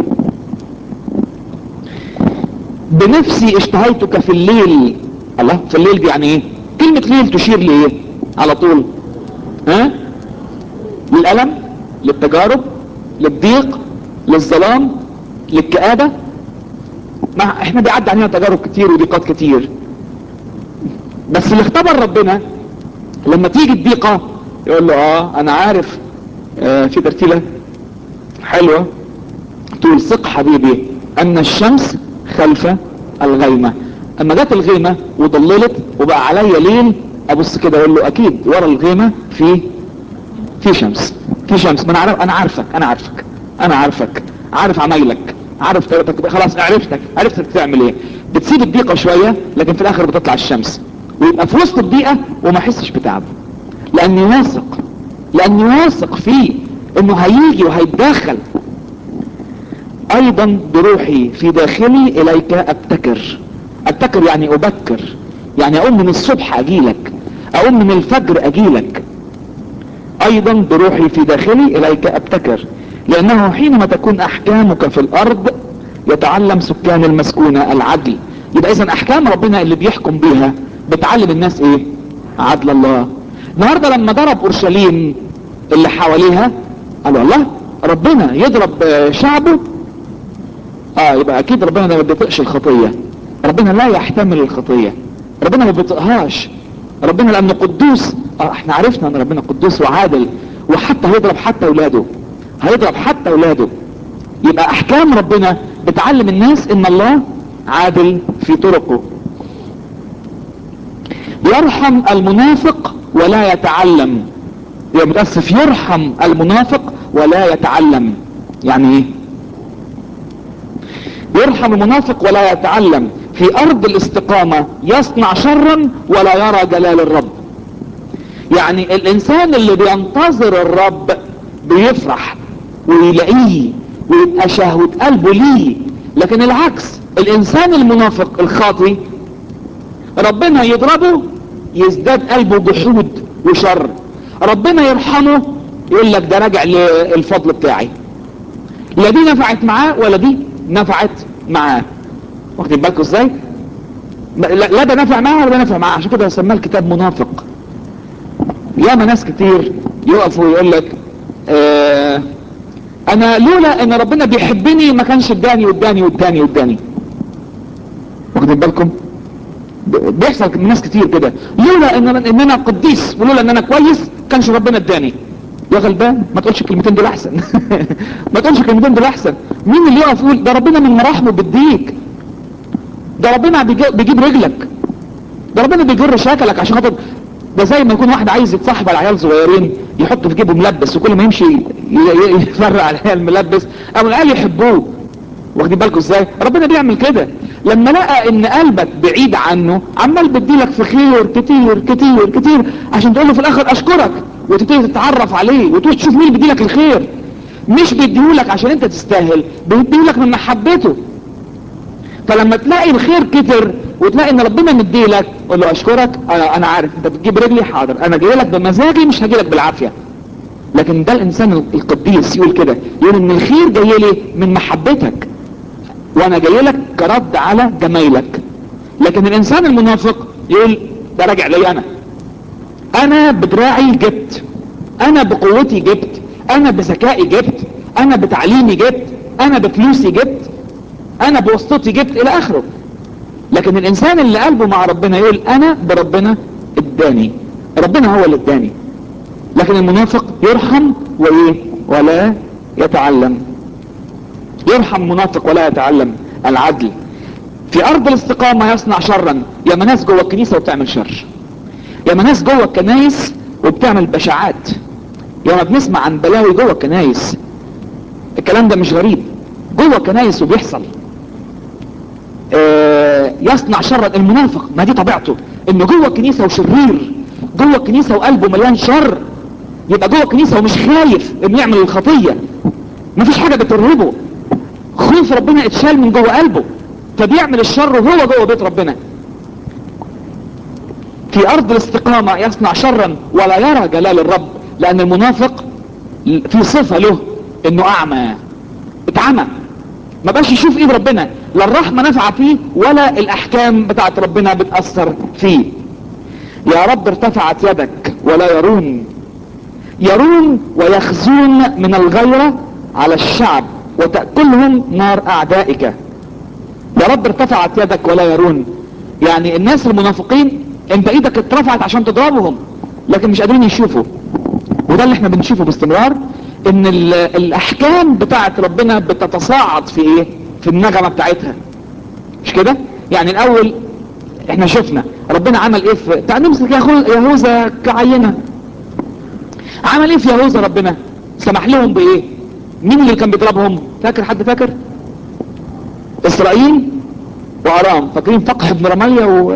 بنفسي اشتهيتك في الليل الله في الليل دي يعني ايه كلمة ليل تشير لايه على طول ها للألم للتجارب للضيق للظلام للكآبة ما احنا بيعدي علينا تجارب كتير وضيقات كتير بس اللي اختبر ربنا لما تيجي الضيقة يقول له اه انا عارف آه في ترتيلة حلوة تقول ثق حبيبي ان الشمس خلف الغيمة اما جت الغيمة وضللت وبقى عليا ليل ابص كده اقول له اكيد ورا الغيمة في في شمس في شمس ما انا عارف انا عارفك انا عارفك انا عارفك عارف عمايلك عارف طريقتك خلاص عرفتك عرفتك بتعمل ايه بتسيب الضيقة شوية لكن في الاخر بتطلع الشمس ويبقى في وسط الضيقة وما احسش بتعب لاني واثق لاني واثق فيه انه هيجي وهيتدخل ايضا بروحي في داخلي اليك ابتكر ابتكر يعني ابكر يعني اقوم من الصبح اجيلك اقوم من الفجر اجيلك ايضا بروحي في داخلي اليك ابتكر لانه حينما تكون احكامك في الارض يتعلم سكان المسكونة العدل يبقى اذا احكام ربنا اللي بيحكم بيها بتعلم الناس ايه عدل الله النهاردة لما ضرب اورشليم اللي حواليها قالوا الله ربنا يضرب شعبه اه يبقى اكيد ربنا ما بيطقش الخطية ربنا لا يحتمل الخطية ربنا ما بيطقهاش ربنا لانه قدوس اه احنا عرفنا ان ربنا قدوس وعادل وحتى هيضرب حتى اولاده هيضرب حتى اولاده يبقى احكام ربنا بتعلم الناس ان الله عادل في طرقه يرحم المنافق ولا يتعلم يبقى متأسف يرحم المنافق ولا يتعلم يعني ايه يرحم المنافق ولا يتعلم في ارض الاستقامة يصنع شرا ولا يرى جلال الرب يعني الانسان اللي بينتظر الرب بيفرح ويلاقيه ويبقى شهوة قلبه ليه لكن العكس الانسان المنافق الخاطي ربنا يضربه يزداد قلبه جحود وشر ربنا يرحمه يقول لك ده راجع للفضل بتاعي لا دي نفعت معاه ولا دي نفعت معاه واخدين بالكم ازاي لا ده نفع معاه ولا ده نفع معاه عشان كده سماه الكتاب منافق ياما ناس كتير يقفوا ويقول لك آه انا لولا ان ربنا بيحبني ما كانش اداني واداني واداني واداني واخدين بالكم ب- بيحصل من ناس كتير كده لولا ان أنا- ان انا قديس ولولا ان انا كويس كانش ربنا اداني يا غلبان ما تقولش الكلمتين دول احسن ما تقولش الكلمتين دول احسن مين اللي يقف يقول ده ربنا من مراحمه بيديك ده ربنا بيجي- بيجيب رجلك ده ربنا بيجر شكلك عشان خاطر ده زي ما يكون واحد عايز يتصاحب على عيال صغيرين يحط في جيبه ملبس وكل ما يمشي ي- ي- يفرق على العيال ملبس او العيال يحبوه واخدين بالكم ازاي ربنا بيعمل كده لما لقى ان قلبك بعيد عنه عمال بيديلك في خير كتير كتير كتير عشان تقول له في الاخر اشكرك وتبتدي تتعرف عليه وتروح تشوف مين اللي بيديلك الخير مش بيديهولك عشان انت تستاهل بيديهولك من محبته فلما تلاقي الخير كتر وتلاقي ان ربنا مديلك قول له اشكرك انا, أنا عارف انت بتجيب رجلي حاضر انا جاي لك بمزاجي مش هجي لك بالعافيه لكن ده الانسان القديس يقول كده يقول ان الخير جاي لي من محبتك وانا جاي لك كرد على جمايلك لكن الانسان المنافق يقول ده راجع لي انا انا بدراعي جبت انا بقوتي جبت انا بذكائي جبت انا بتعليمي جبت انا بفلوسي جبت انا بواسطتي جبت الى اخره لكن الانسان اللي قلبه مع ربنا يقول انا بربنا اداني ربنا هو اللي اداني لكن المنافق يرحم وايه ولا يتعلم يرحم منافق ولا يتعلم العدل في ارض الاستقامة يصنع شرا يا ناس جوه الكنيسة وبتعمل شر يا ناس جوه الكنايس وبتعمل بشاعات يا ما بنسمع عن بلاوي جوه الكنايس الكلام ده مش غريب جوه الكنايس وبيحصل آه، يصنع شرا المنافق ما دي طبيعته انه جوه الكنيسة وشرير جوه الكنيسة وقلبه مليان شر يبقى جوه الكنيسة ومش خايف انه يعمل الخطية مفيش حاجة بترهبه خوف ربنا اتشال من جوه قلبه فبيعمل الشر وهو جوه بيت ربنا في ارض الاستقامة يصنع شرا ولا يرى جلال الرب لان المنافق في صفة له انه اعمى اتعمى ما بقاش يشوف ايد ربنا لا الرحمة نافعة فيه ولا الاحكام بتاعت ربنا بتأثر فيه يا رب ارتفعت يدك ولا يرون يرون ويخزون من الغيرة على الشعب وتأكلهم نار اعدائك يا رب ارتفعت يدك ولا يرون يعني الناس المنافقين انت ايدك اترفعت عشان تضربهم لكن مش قادرين يشوفوا وده اللي احنا بنشوفه باستمرار ان ال- الاحكام بتاعت ربنا بتتصاعد في ايه في النغمة بتاعتها مش كده يعني الاول احنا شفنا ربنا عمل ايه في تعال نمسك يهو- يهوذا كعينة عمل ايه في يهوذا ربنا سمح لهم بايه مين اللي كان بيضربهم فاكر حد فاكر اسرائيل وارام فاكرين فقح بن رمية و...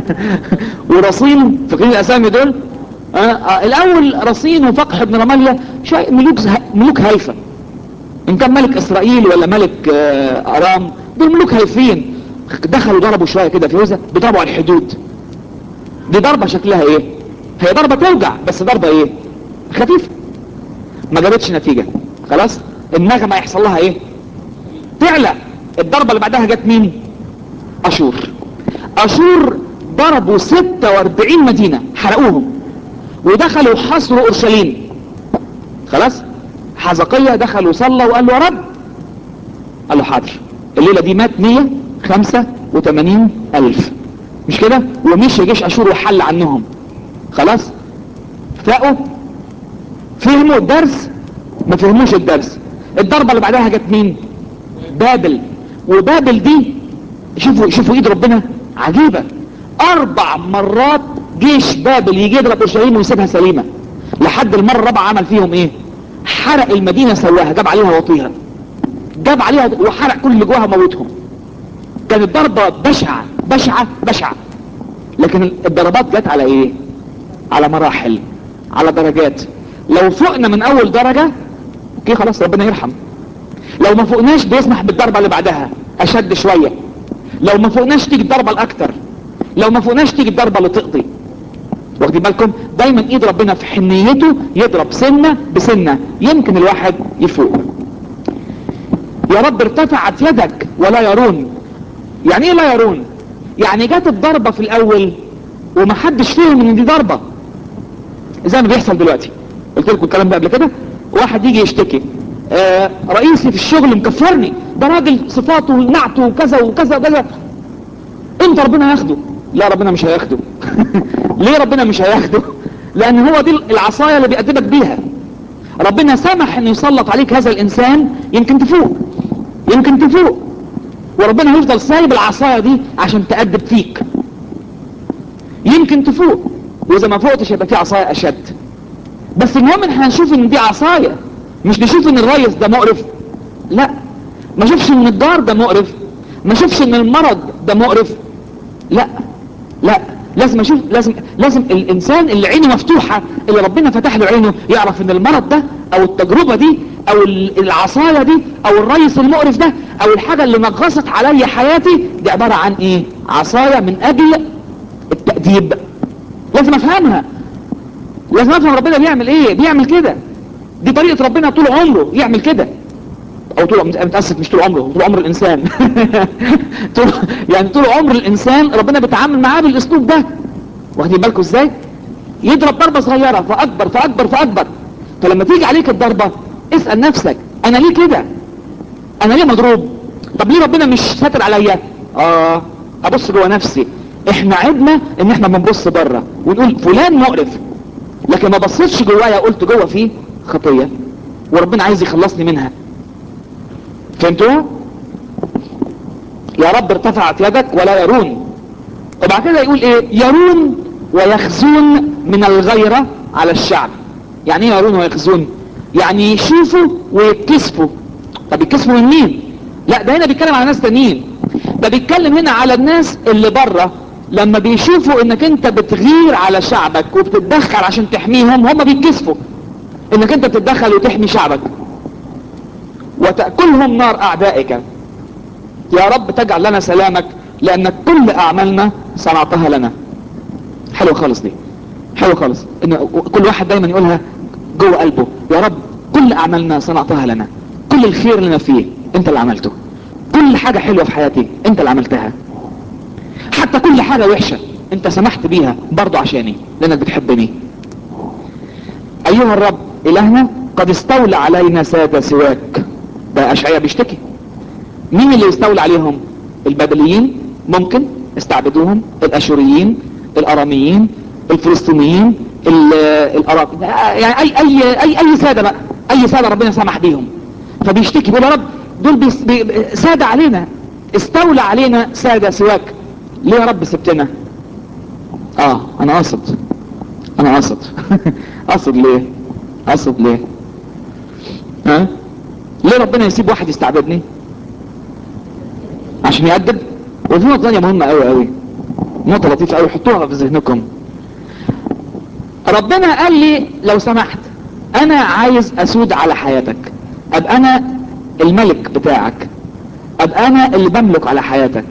ورصين فاكرين الاسامي دول آه آه الاول رصين وفقح بن رمية شيء ملوك زه... ملوك هايفة ان كان ملك اسرائيل ولا ملك آه ارام دول ملوك هايفين دخلوا ضربوا شوية كده في يوزة بيضربوا على الحدود دي ضربة شكلها ايه هي ضربة توجع بس ضربة ايه خفيفة ما جابتش نتيجة خلاص النغمة يحصل لها ايه تعلى الضربة اللي بعدها جت مين اشور اشور ضربوا 46 مدينة حرقوهم ودخلوا حصروا اورشليم خلاص حزقية دخل وصلى وقال له يا رب قال له حاضر الليلة دي مات 185 الف مش كده ومشي جيش اشور وحل عنهم خلاص فاقوا فهموا الدرس ما فهموش الدرس الضربة اللي بعدها جت مين بابل وبابل دي شوفوا شوفوا ايد ربنا عجيبة اربع مرات جيش بابل يجي يضرب اورشليم ويسيبها سليمة لحد المرة الرابعة عمل فيهم ايه حرق المدينة سواها جاب عليها وطيها جاب عليها وحرق كل اللي جواها موتهم كانت ضربة بشعة بشعة بشعة لكن الضربات جت على ايه على مراحل على درجات لو فوقنا من اول درجة اوكي خلاص ربنا يرحم لو ما فوقناش بيسمح بالضربة اللي بعدها اشد شوية لو ما فوقناش تيجي الضربة الاكتر لو ما فوقناش تيجي الضربة اللي تقضي واخدين بالكم دايما ايد ربنا في حنيته يضرب سنة بسنة يمكن الواحد يفوق يا رب ارتفعت يدك ولا يرون يعني ايه لا يرون يعني جت الضربة في الاول ومحدش فهم ان دي ضربة زي ما بيحصل دلوقتي قلت لكم الكلام ده قبل كده واحد يجي يشتكي آه رئيسي في الشغل مكفرني ده راجل صفاته ونعته وكذا وكذا وكذا امتى ربنا ياخده لا ربنا مش هياخده ليه ربنا مش هياخده لان هو دي العصاية اللي بيقدمك بيها ربنا سمح انه يسلط عليك هذا الانسان يمكن تفوق يمكن تفوق وربنا هيفضل سايب العصاية دي عشان تأدب فيك يمكن تفوق واذا ما فوقتش يبقى في عصاية اشد بس المهم ان احنا نشوف ان دي عصاية مش نشوف ان الريس ده مقرف لا ما شوفش ان الدار ده مقرف ما شوفش ان المرض ده مقرف لا لا لازم اشوف لازم لازم الانسان اللي عينه مفتوحة اللي ربنا فتح له عينه يعرف ان المرض ده او التجربة دي او العصاية دي او الريس المقرف ده او الحاجة اللي نغصت علي حياتي دي عبارة عن ايه عصاية من اجل التأديب لازم افهمها لازم افهم ربنا بيعمل ايه بيعمل كده دي طريقة ربنا طول عمره يعمل كده او طول متأسف مش طول عمره طول عمر الانسان طول يعني طول عمر الانسان ربنا بيتعامل معاه بالاسلوب ده واخدين بالكم ازاي يضرب ضربة صغيرة فاكبر فاكبر فاكبر فلما تيجي عليك الضربة اسأل نفسك انا ليه كده انا ليه مضروب طب ليه ربنا مش ساتر عليا اه ابص جوه نفسي احنا عدنا ان احنا بنبص بره ونقول فلان مقرف لكن ما بصيتش جوايا قلت جوه فيه خطية وربنا عايز يخلصني منها فهمتوها يا رب ارتفعت يدك ولا يرون وبعد كده يقول ايه يرون ويخزون من الغيرة على الشعب يعني ايه يرون ويخزون يعني يشوفوا ويتكسفوا طب يتكسفوا من مين لا ده هنا بيتكلم على ناس تانيين ده بيتكلم هنا على الناس اللي بره لما بيشوفوا انك انت بتغير على شعبك وبتتدخل عشان تحميهم هم بيتكسفوا انك انت بتتدخل وتحمي شعبك وتأكلهم نار اعدائك يا رب تجعل لنا سلامك لانك كل اعمالنا صنعتها لنا حلو خالص دي حلو خالص ان كل واحد دايما يقولها جوه قلبه يا رب كل اعمالنا صنعتها لنا كل الخير اللي انا فيه انت اللي عملته كل حاجة حلوة في حياتي انت اللي عملتها حتى كل حاجة وحشة انت سمحت بيها برضو عشاني لانك بتحبني ايها الرب الهنا قد استولى علينا سادة سواك ده اشعياء بيشتكي مين اللي يستولى عليهم البابليين ممكن استعبدوهم الاشوريين الاراميين الفلسطينيين الاراب يعني اي اي اي اي سادة بقى اي سادة ربنا سمح بيهم فبيشتكي بيقول يا رب دول بيس بي سادة علينا استولى علينا سادة سواك ليه يا رب سبتنا اه انا قصد انا قصد قصد ليه قصد ليه ها ليه ربنا يسيب واحد يستعبدني عشان يأدب ودي نقطة ثانية مهمة قوي قوي نقطة لطيفة قوي حطوها في ذهنكم ربنا قال لي لو سمحت انا عايز اسود على حياتك ابقى انا الملك بتاعك ابقى انا اللي بملك على حياتك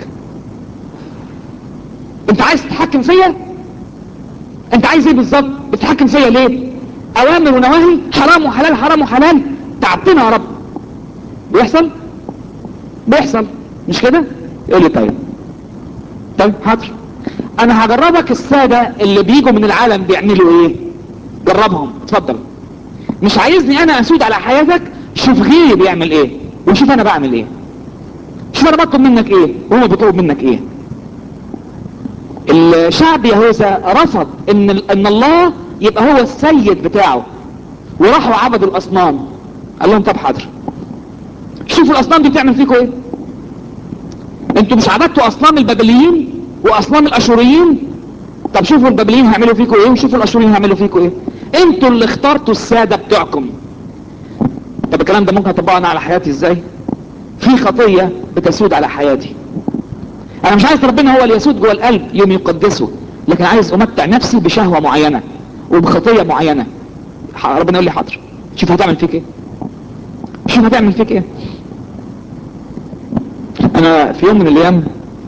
انت عايز تتحكم فيا انت عايز ايه بالظبط بتتحكم فيا ليه اوامر ونواهي حرام وحلال حرام وحلال تعبتنا يا رب بيحصل بيحصل مش كده يقول لي طيب طيب حاضر انا هجربك السادة اللي بيجوا من العالم بيعملوا ايه جربهم اتفضل مش عايزني انا اسود على حياتك شوف غيري بيعمل ايه وشوف انا بعمل ايه شوف انا بطلب منك ايه وهو بيطلب منك ايه الشعب يهوذا رفض ان ان الله يبقى هو السيد بتاعه وراحوا عبدوا الاصنام قال لهم طب حاضر شوفوا الاصنام دي بتعمل فيكم ايه انتوا مش عبدتوا اصنام البابليين واصنام الاشوريين طب شوفوا البابليين هيعملوا فيكم ايه وشوفوا الاشوريين هيعملوا فيكم ايه انتوا اللي اخترتوا السادة بتوعكم طب الكلام ده ممكن اطبقه انا على حياتي ازاي في خطية بتسود على حياتي انا مش عايز ربنا هو اللي يسود جوه القلب يوم يقدسه لكن عايز امتع نفسي بشهوة معينة وبخطية معينة ربنا يقول لي حاضر شوف هتعمل فيك ايه شوف هتعمل فيك ايه انا في يوم من الايام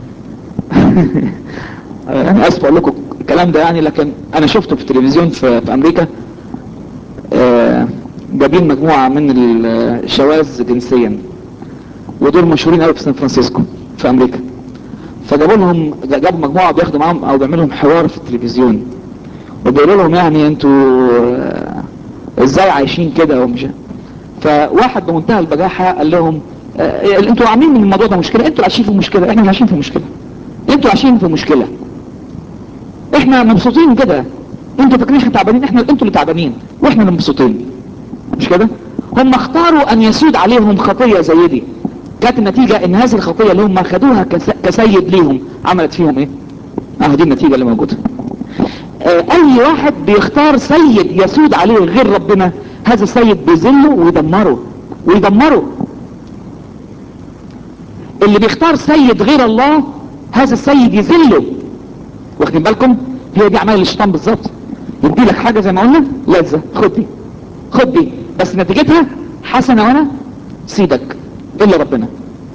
انا اسف اقول لكم الكلام ده يعني لكن انا شفته في التلفزيون في, في امريكا آه جايبين مجموعة من الشواذ جنسيا ودول مشهورين قوي في سان فرانسيسكو في امريكا فجابوا لهم جابوا مجموعة بياخدوا معاهم او بيعملوا لهم حوار في التلفزيون وبيقولوا لهم يعني انتوا آه ازاي عايشين كده ومش فواحد بمنتهى البجاحة قال لهم آه انتوا عاملين من الموضوع ده مشكلة انتوا عايشين في مشكلة احنا مش عايشين في مشكلة انتوا عايشين في مشكلة احنا مبسوطين كده انتوا فاكرين احنا تعبانين احنا انتوا اللي تعبانين واحنا اللي مبسوطين مش كده هم اختاروا ان يسود عليهم خطيه زي دي كانت النتيجه ان هذه الخطيه اللي هم خدوها كس- كسيد ليهم عملت فيهم ايه اه دي النتيجه اللي موجوده آه، اي واحد بيختار سيد يسود عليه غير ربنا هذا السيد بيذله ويدمره ويدمره اللي بيختار سيد غير الله هذا السيد يذله واخدين بالكم هي دي اعمال الشيطان بالظبط يدي لك حاجه زي ما قلنا لذه خد دي خد دي بس نتيجتها حسنه وانا سيدك الا ربنا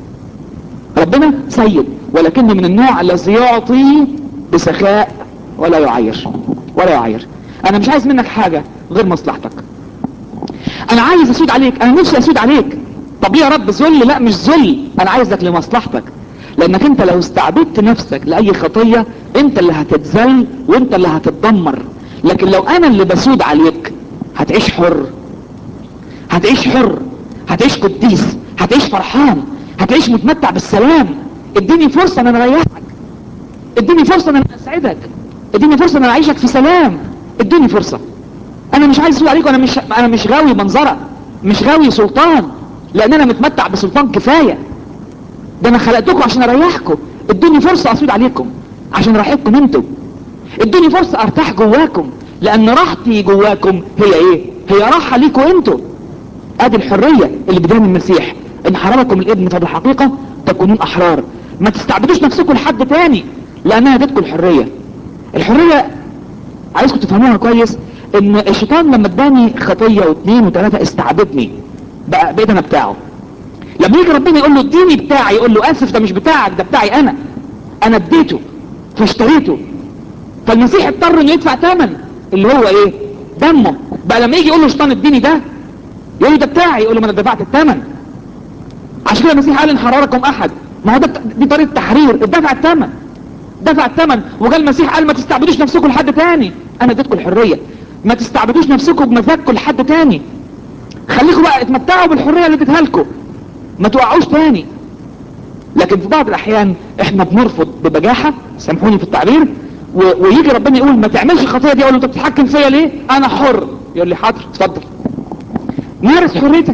ربنا سيد ولكنه من النوع الذي يعطي بسخاء ولا يعير ولا يعير انا مش عايز منك حاجه غير مصلحتك انا عايز اسود عليك انا نفسي اسود عليك طب ليه يا رب ذل لا مش ذل انا عايزك لمصلحتك لانك انت لو استعبدت نفسك لاي خطية انت اللي هتتذل وانت اللي هتتدمر لكن لو انا اللي بسود عليك هتعيش حر هتعيش حر هتعيش قديس هتعيش فرحان هتعيش متمتع بالسلام اديني فرصة ان انا اريحك اديني فرصة ان انا اسعدك اديني فرصة ان انا اعيشك في سلام اديني فرصة انا مش عايز اسود عليك وانا مش انا مش غاوي منظرة مش غاوي سلطان لان انا متمتع بسلطان كفاية ده انا خلقتكم عشان اريحكم ادوني فرصة اسود عليكم عشان اريحكم انتوا ادوني فرصة ارتاح جواكم لان راحتي جواكم هي ايه هي راحة ليكم انتوا ادي الحرية اللي بدون المسيح ان حرركم الابن فبالحقيقة تكونون احرار ما تستعبدوش نفسكم لحد تاني لانها ادتكم الحرية الحرية عايزكم تفهموها كويس ان الشيطان لما اداني خطية واثنين وثلاثة استعبدني بقى بقيت انا بتاعه لما يجي ربنا يقول له اديني بتاعي يقول له اسف ده مش بتاعك ده بتاعي انا انا اديته فاشتريته فالمسيح اضطر انه يدفع ثمن اللي هو ايه دمه بقى لما يجي يقول له شيطان اديني ده يقول له ده بتاعي يقول له ما انا دفعت الثمن عشان كده المسيح قال ان حرركم احد ما هو ده دي طريقه تحرير دفع الثمن دفع الثمن وقال المسيح قال ما تستعبدوش نفسكم لحد تاني انا اديتكم الحريه ما تستعبدوش نفسكم بمزاجكم لحد تاني خليكم بقى اتمتعوا بالحريه اللي اديتها لكم ما توقعوش تاني لكن في بعض الاحيان احنا بنرفض ببجاحة سامحوني في التعبير و... ويجي ربنا يقول ما تعملش الخطية دي اقول له انت بتتحكم فيا ليه انا حر يقول لي حاضر اتفضل مارس حريتك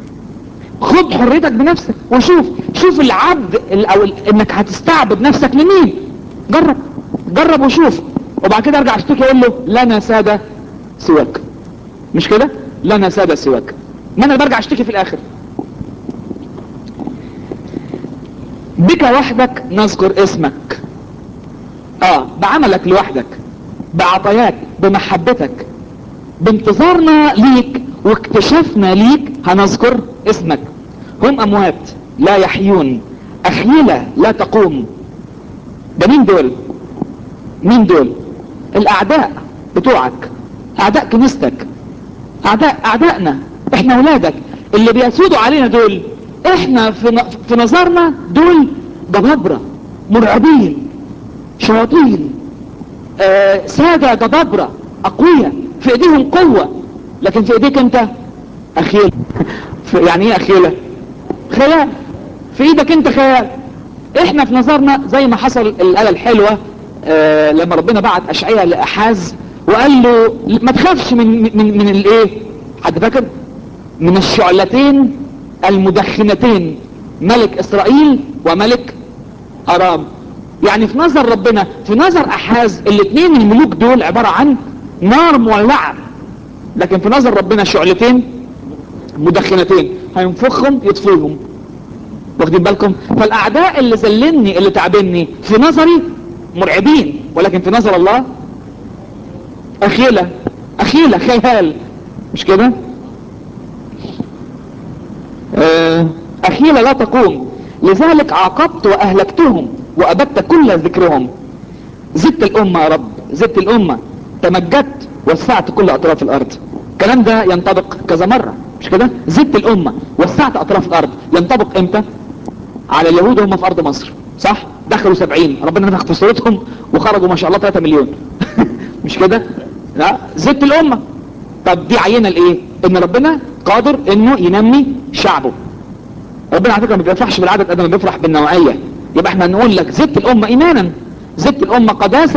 خد حريتك بنفسك وشوف شوف العبد ال- او ال- انك هتستعبد نفسك لمين جرب جرب وشوف وبعد كده ارجع اشتكي اقول له لنا سادة سواك مش كده لنا سادة سواك ما انا برجع اشتكي في الاخر بك وحدك نذكر اسمك اه بعملك لوحدك بعطاياك بمحبتك بانتظارنا ليك واكتشافنا ليك هنذكر اسمك هم اموات لا يحيون اخيلة لا تقوم ده مين دول مين دول الاعداء بتوعك اعداء كنيستك اعداء اعدائنا احنا اولادك اللي بيسودوا علينا دول احنا في, ن... في نظرنا دول جبابرة مرعبين شياطين آه سادة جبابرة اقوياء في ايديهم قوة لكن في ايديك انت اخيل يعني ايه اخيلة خيال في ايدك انت خيال احنا في نظرنا زي ما حصل الآلة الحلوة آه لما ربنا بعت اشعياء لاحاز وقال له ما تخافش من من من الايه حد فاكر من الشعلتين المدخنتين ملك اسرائيل وملك ارام يعني في نظر ربنا في نظر احاز الاثنين الملوك دول عبارة عن نار مولعة لكن في نظر ربنا شعلتين مدخنتين هينفخهم يطفيهم واخدين بالكم فالاعداء اللي زلني اللي تعبني في نظري مرعبين ولكن في نظر الله اخيلة اخيلة خيال مش كده آه، اخيلة لا تقوم لذلك عاقبت واهلكتهم وابدت كل ذكرهم زدت الامة يا رب زدت الامة تمجدت وسعت كل اطراف الارض الكلام ده ينطبق كذا مرة مش كده زدت الامة وسعت اطراف الارض ينطبق امتى على اليهود هم في ارض مصر صح دخلوا سبعين ربنا نفخ في صورتهم وخرجوا ما شاء الله 3 مليون مش كده لا زدت الامة طب دي عينة لايه ان ربنا قادر انه ينمي شعبه ربنا على فكرة ما بيفرحش بالعدد قد ما بيفرح بالنوعية يبقى احنا نقول لك زدت الامة ايمانا زدت الامة قداسة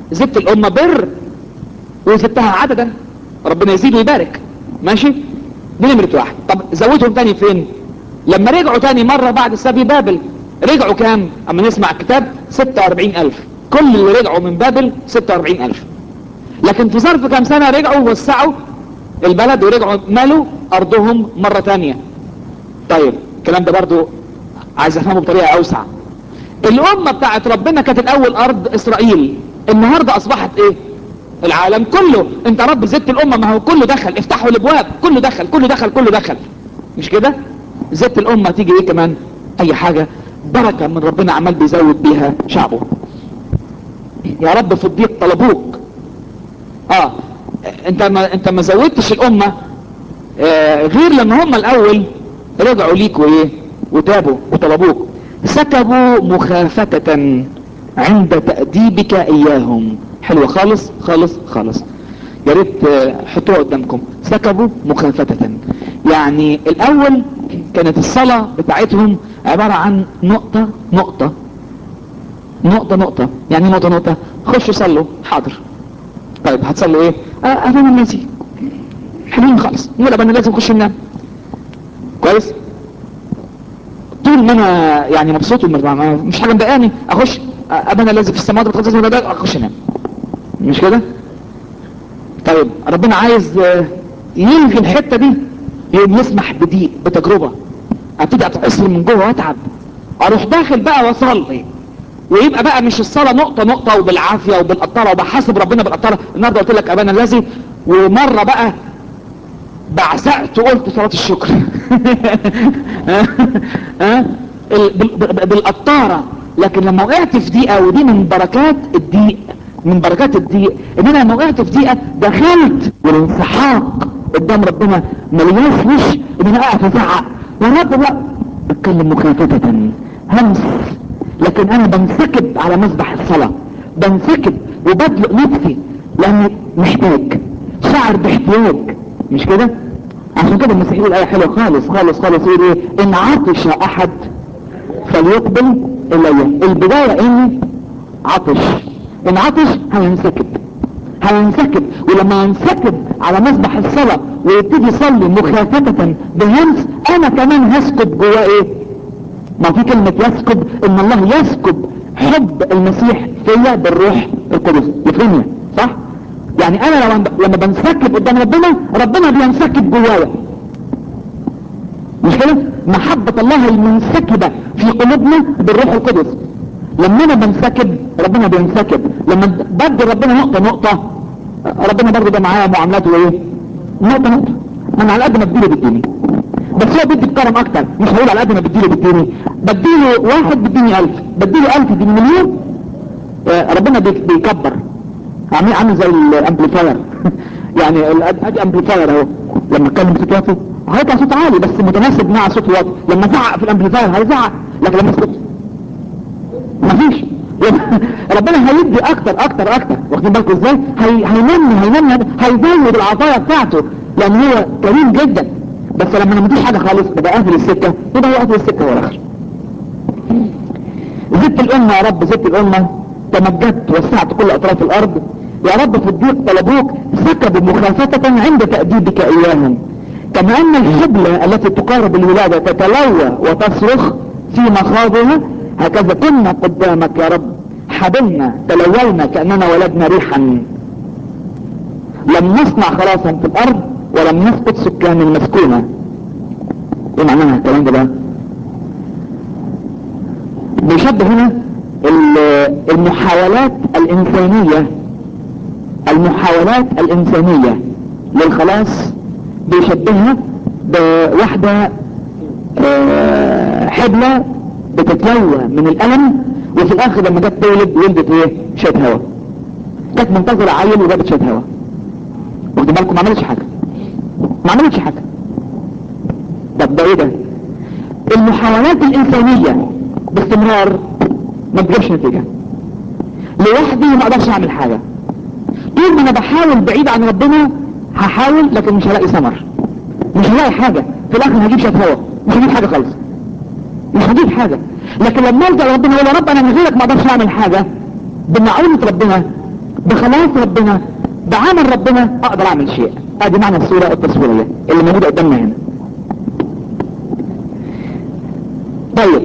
زدت الامة بر وزدتها عددا ربنا يزيد ويبارك ماشي دي نمرة واحد طب زودهم تاني فين لما رجعوا تاني مرة بعد سبي بابل رجعوا كام اما نسمع الكتاب 46 الف كل اللي رجعوا من بابل 46 الف لكن في ظرف كام سنة رجعوا ووسعوا البلد ورجعوا مالوا ارضهم مرة تانية طيب الكلام ده برضو عايز افهمه بطريقة اوسع الامة بتاعت ربنا كانت الاول ارض اسرائيل النهاردة اصبحت ايه العالم كله انت رب زدت الامة ما هو كله دخل افتحوا الابواب كله دخل كله دخل كله دخل مش كده زدت الامة تيجي ايه كمان اي حاجة بركة من ربنا عمال بيزود بيها شعبه يا رب في الضيق طلبوك اه انت ما انت ما زودتش الامة آه غير لما هم الاول رجعوا ليك وايه وتابوا وطلبوك سكبوا مخافتة عند تأديبك اياهم حلوة خالص خالص خالص يا ريت آه، حطوها قدامكم سكبوا مخافتة يعني الاول كانت الصلاة بتاعتهم عبارة عن نقطة نقطة نقطة نقطة يعني إيه نقطة نقطة خشوا صلوا حاضر طيب هتصلوا ايه آه ابانا الذي حلوين خالص نقول ابانا لازم نخش ننام كويس طول ما انا يعني مبسوط ومش مش حاجه مضايقاني اخش آه، ابانا الذي في السماوات بتقدس اسمك اخش انام مش كده طيب ربنا عايز آه، يلغي الحته دي يقوم يسمح بضيق بتجربه ابتدي اتعصر من جوه واتعب اروح داخل بقى واصلي ويبقى بقى مش الصلاه نقطه نقطه وبالعافيه وبالقطاره وبحاسب ربنا بالقطاره النهارده قلت لك ابانا الذي ومره بقى بعزقت وقلت صلاه الشكر ها ال- بال- بال- بالقطاره لكن لما وقعت في دقيقه ودي من بركات الضيق من بركات الضيق ان انا لما وقعت في دقيقه دخلت والانسحاق قدام ربنا ملياش وش ان انا اقف ازعق يا رب لا بتكلم مخافته همس لكن انا بنسكب على مسبح الصلاة بنسكب وبدلق نفسي لاني محتاج شعر باحتياج مش كده عشان كده المسيح يقول ايه حلوه خالص خالص خالص يقول ايه ان عطش احد فليقبل الي البداية اني عطش ان عطش هينسكب هينسكب ولما ينسكب على مسبح الصلاة ويبتدي يصلي مخافتة بهمس انا كمان هسكب جواه ايه ما في كلمة يسكب ان الله يسكب حب المسيح فيا بالروح القدس يفهمني صح يعني انا لو لما بنسكب قدام ربنا ربنا بينسكب جوايا مش كده محبة الله المنسكبة في قلوبنا بالروح القدس لما انا بنسكب ربنا بينسكب لما بدي ربنا نقطة نقطة ربنا برضه ده معايا معاملاته ايه نقطة نقطة انا على قد ما اديله بالدنيا بس هو بيدي بكرم اكتر مش هقول على قد ما بديله بالدنيا بديله واحد بديني الف بديله الف دي مليون آه، ربنا بي- بيكبر عامل عامل زي الامبليفاير يعني ال- ادي امبليفاير اهو لما اتكلم بصوت واطي هيطلع صوت عالي بس متناسب مع صوت واطي لما زعق في الامبليفاير هيزعق لكن لما يسكت مفيش ربنا هيدي اكتر اكتر اكتر واخدين بالكم ازاي هي هينمي هينمي هيزود العطايا بتاعته لان هو كريم جدا بس لما انا مديش حاجه خالص ببقى قافل السكه يبقى هو قافل السكه هو الاخر زدت الامه يا رب زدت الامه تمجدت وسعت كل اطراف الارض يا رب في الضيق طلبوك سكبوا مخافة عند تأديبك اياهم كما ان الحبلة التي تقارب الولادة تتلوى وتصرخ في مخاضها هكذا كنا قدامك يا رب حبلنا تلوينا كأننا ولدنا ريحا لم نصنع خلاصا في الارض ولم نسقط سكان المسكونة ايه معناها الكلام ده بقى بيشبه هنا ال- المحاولات الانسانية المحاولات الانسانية للخلاص بيشبهها بواحدة آه، حبلة بتتلوى من الألم وفي الآخر لما جت تولد ولدت ايه؟ شوية هوا كانت منتظرة عيل وجابت شوية هوا واخدين بالكم ما عملتش حاجة ما عملتش حاجة طب ده ايه ده؟ المحاولات الإنسانية باستمرار ما تجيبش نتيجة لوحدي ما اقدرش اعمل حاجة طول ما انا بحاول بعيد عن ربنا هحاول لكن مش هلاقي ثمر مش هلاقي حاجة في الاخر هجيب شوية هوا مش هجيب حاجة خالص مش هجيب حاجة لكن لما الجا ربنا يقول يا رب انا من غيرك ما اقدرش اعمل حاجة بمعونة ربنا بخلاص ربنا بعمل ربنا اقدر اعمل شيء ادي معنى الصورة التصويرية اللي موجودة قدامنا هنا طيب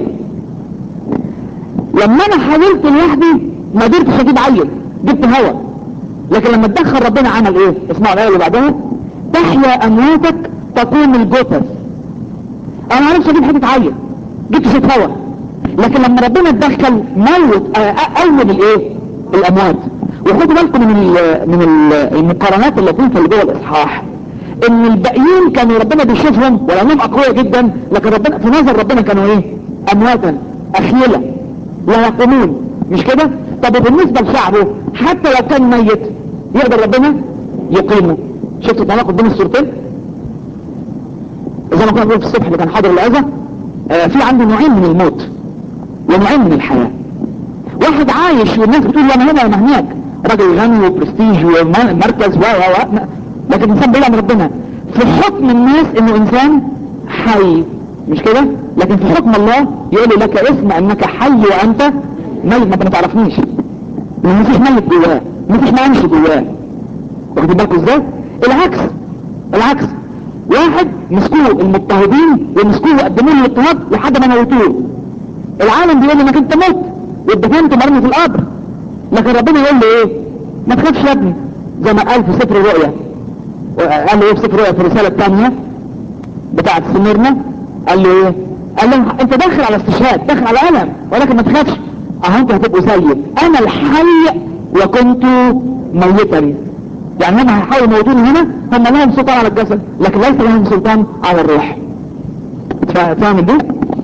لما انا حاولت لوحدي ما قدرتش اجيب عيل جبت هوا لكن لما اتدخل ربنا عمل ايه اسمعوا الايه اللي بعدها تحيا امواتك تقوم الجثث انا ما عرفتش اجيب حته عيل جبت شويه هوا لكن لما ربنا اتدخل موت اول الايه الاموات وخدوا بالكم من ال من ال المقارنات اللطيفه اللي جوه الاصحاح ان الباقيين كانوا ربنا بيشوفهم ولانهم اقوياء جدا لكن ربنا في نظر ربنا كانوا ايه امواتا اخيله لا يقومون مش كده طب وبالنسبه لشعبه حتى لو كان ميت يقدر ربنا يقيمه شفت التناقض بين الصورتين زي ما كنا بنقول في الصبح اللي كان حاضر العزة آه في عندي نوعين من الموت ونوعين من الحياة واحد عايش والناس بتقول انا هنا انا هناك راجل غني وبرستيج ومركز و و لكن انسان بعيد عن ربنا في حكم الناس انه انسان حي مش كده لكن في حكم الله يقول لك اسم انك حي وانت ميت ما انت ما تعرفنيش المسيح ميت جواه المسيح ما يمشي جواه واخدين بالكم ازاي العكس العكس واحد مسكوه المضطهدين ومسكوه وقدموا له الاضطهاد لحد ما موتوه العالم بيقول انك انت مت واتدفنت مرمي في القبر لكن ربنا يقول له ايه ما تخافش يا ابني زي ما قال في سفر الرؤيا قال له ايه في سفر الرؤيا في الرساله الثانيه بتاعه سميرنا قال له ايه قال له انت داخل على استشهاد داخل على الم ولكن ما تخافش اهو انتوا هتبقوا زيي انا الحي وكنت ميتا يعني هم هيحاولوا يموتوني هنا هم لهم سلطان على الجسد لكن ليس لهم سلطان على الروح فاهم دي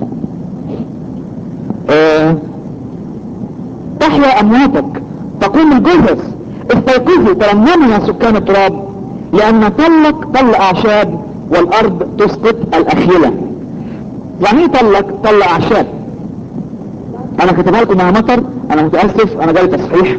اه تحيا امواتك تقوم الجثث استيقظوا ترنموا يا سكان التراب لان طلق طل اعشاب والارض تسقط الاخيله يعني ايه طلق طل اعشاب انا كتبها لكم مع مطر انا متاسف انا جاي تصحيح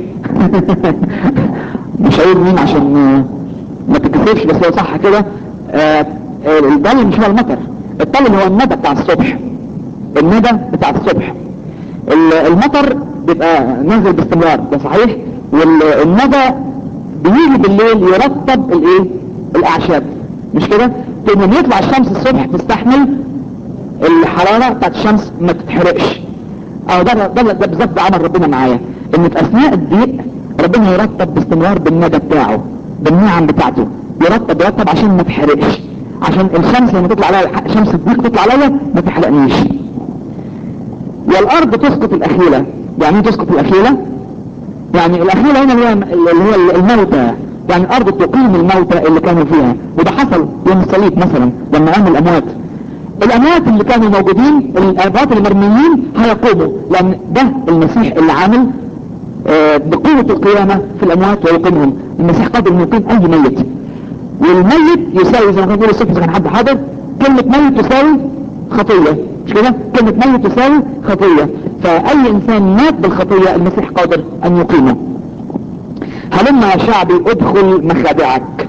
مش هقول مين عشان ما تتكسفش بس هو صح كده الطل مش هو المطر الطل هو الندى بتاع الصبح الندى بتاع الصبح المطر بيبقى نازل باستمرار ده صحيح والندى بيجي بالليل يرطب الايه الاعشاب مش كده لما يطلع الشمس الصبح تستحمل الحراره بتاعت الشمس ما تتحرقش اه ده ده ده بالظبط ده عمل ربنا معايا ان في اثناء الضيق ربنا يرتب باستمرار بالندى بتاعه بالنعم بتاعته يرتب يرتب عشان ما تحرقش عشان الشمس لما تطلع عليا شمس الضيق تطلع عليا ما تحرقنيش والارض تسقط الاخيله يعني ايه تسقط الاخيله يعني الاخيله هنا اللي هي اللي هي الموتى يعني الارض تقيم الموتى اللي كانوا فيها وده حصل يوم الصليب مثلا لما قاموا الاموات الاموات اللي كانوا موجودين الاموات المرميين هيقوموا لان ده المسيح اللي عامل آه بقوة القيامة في الاموات ويقيمهم المسيح قادر انه يقيم اي ميت والميت يساوي زي ما كان بيقول الصبح كان حد حاضر كلمة ميت تساوي خطية مش كده كلمة ميت تساوي خطية فاي انسان مات بالخطية المسيح قادر ان يقيمه هلما يا شعبي ادخل مخادعك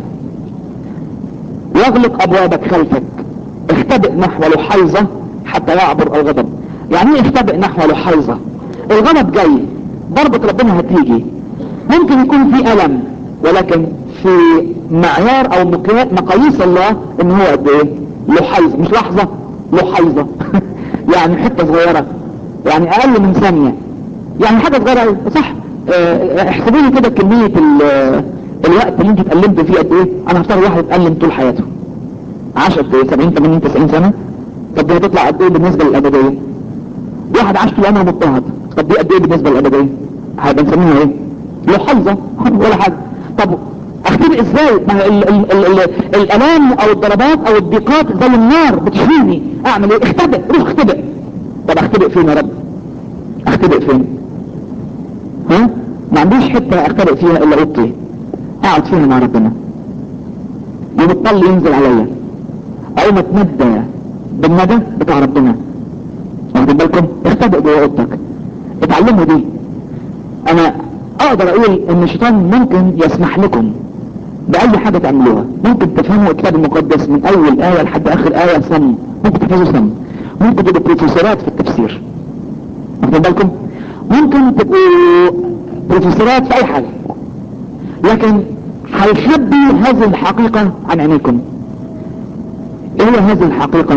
واغلق ابوابك خلفك اختبئ نحو لحيظة حتى يعبر الغضب يعني ايه اختبئ نحو لحيظة الغضب جاي ضربة ربنا هتيجي ممكن يكون في ألم ولكن في معيار او مقاييس الله ان هو قد ايه لحيظة مش لحظة لحيظة يعني حتة صغيرة يعني اقل من ثانية يعني حاجة صغيرة صح اه احسبوا لي كده كمية الوقت اللي انت اتألمت فيه قد ايه انا هختار واحد اتألم طول حياته 10 70 80 90 سنة طب دي هتطلع قد ايه بالنسبة للأبدية واحد عاش طول عمره مضطهد طب دي قد ايه بالنسبة للأبدية هيبقى نسميها ايه لحظة ولا حاجة طب اختبئ ازاي ما ال ال ال ال الالام او الضربات او الضيقات زي النار بتشويني اعمل ايه اختبئ روح اختبئ طب اختبئ فين يا رب اختبئ فين ها ما عنديش حتة اختبئ فيها الا اوضتي اقعد فيها مع ربنا وبالطل ينزل عليا او ما تندى بالندى بتاع ربنا واخدين بالكم اختبئ جوه اوضتك اتعلموا دي انا اقدر اقول ان الشيطان ممكن يسمح لكم باي حاجة تعملوها ممكن تفهموا الكتاب المقدس من اول اية لحد اخر اية سم ممكن تحفظوا سم ممكن تبقوا بروفيسورات في التفسير واخدين بالكم ممكن تبقوا بروفيسورات في اي حاجة لكن هيخبي هذه الحقيقة عن عينيكم ايه هي هذه الحقيقة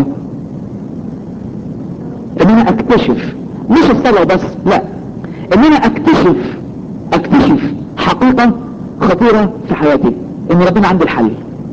ان انا اكتشف مش الصلاة بس لا ان انا اكتشف اكتشف حقيقة خطيرة في حياتي ان ربنا عنده الحل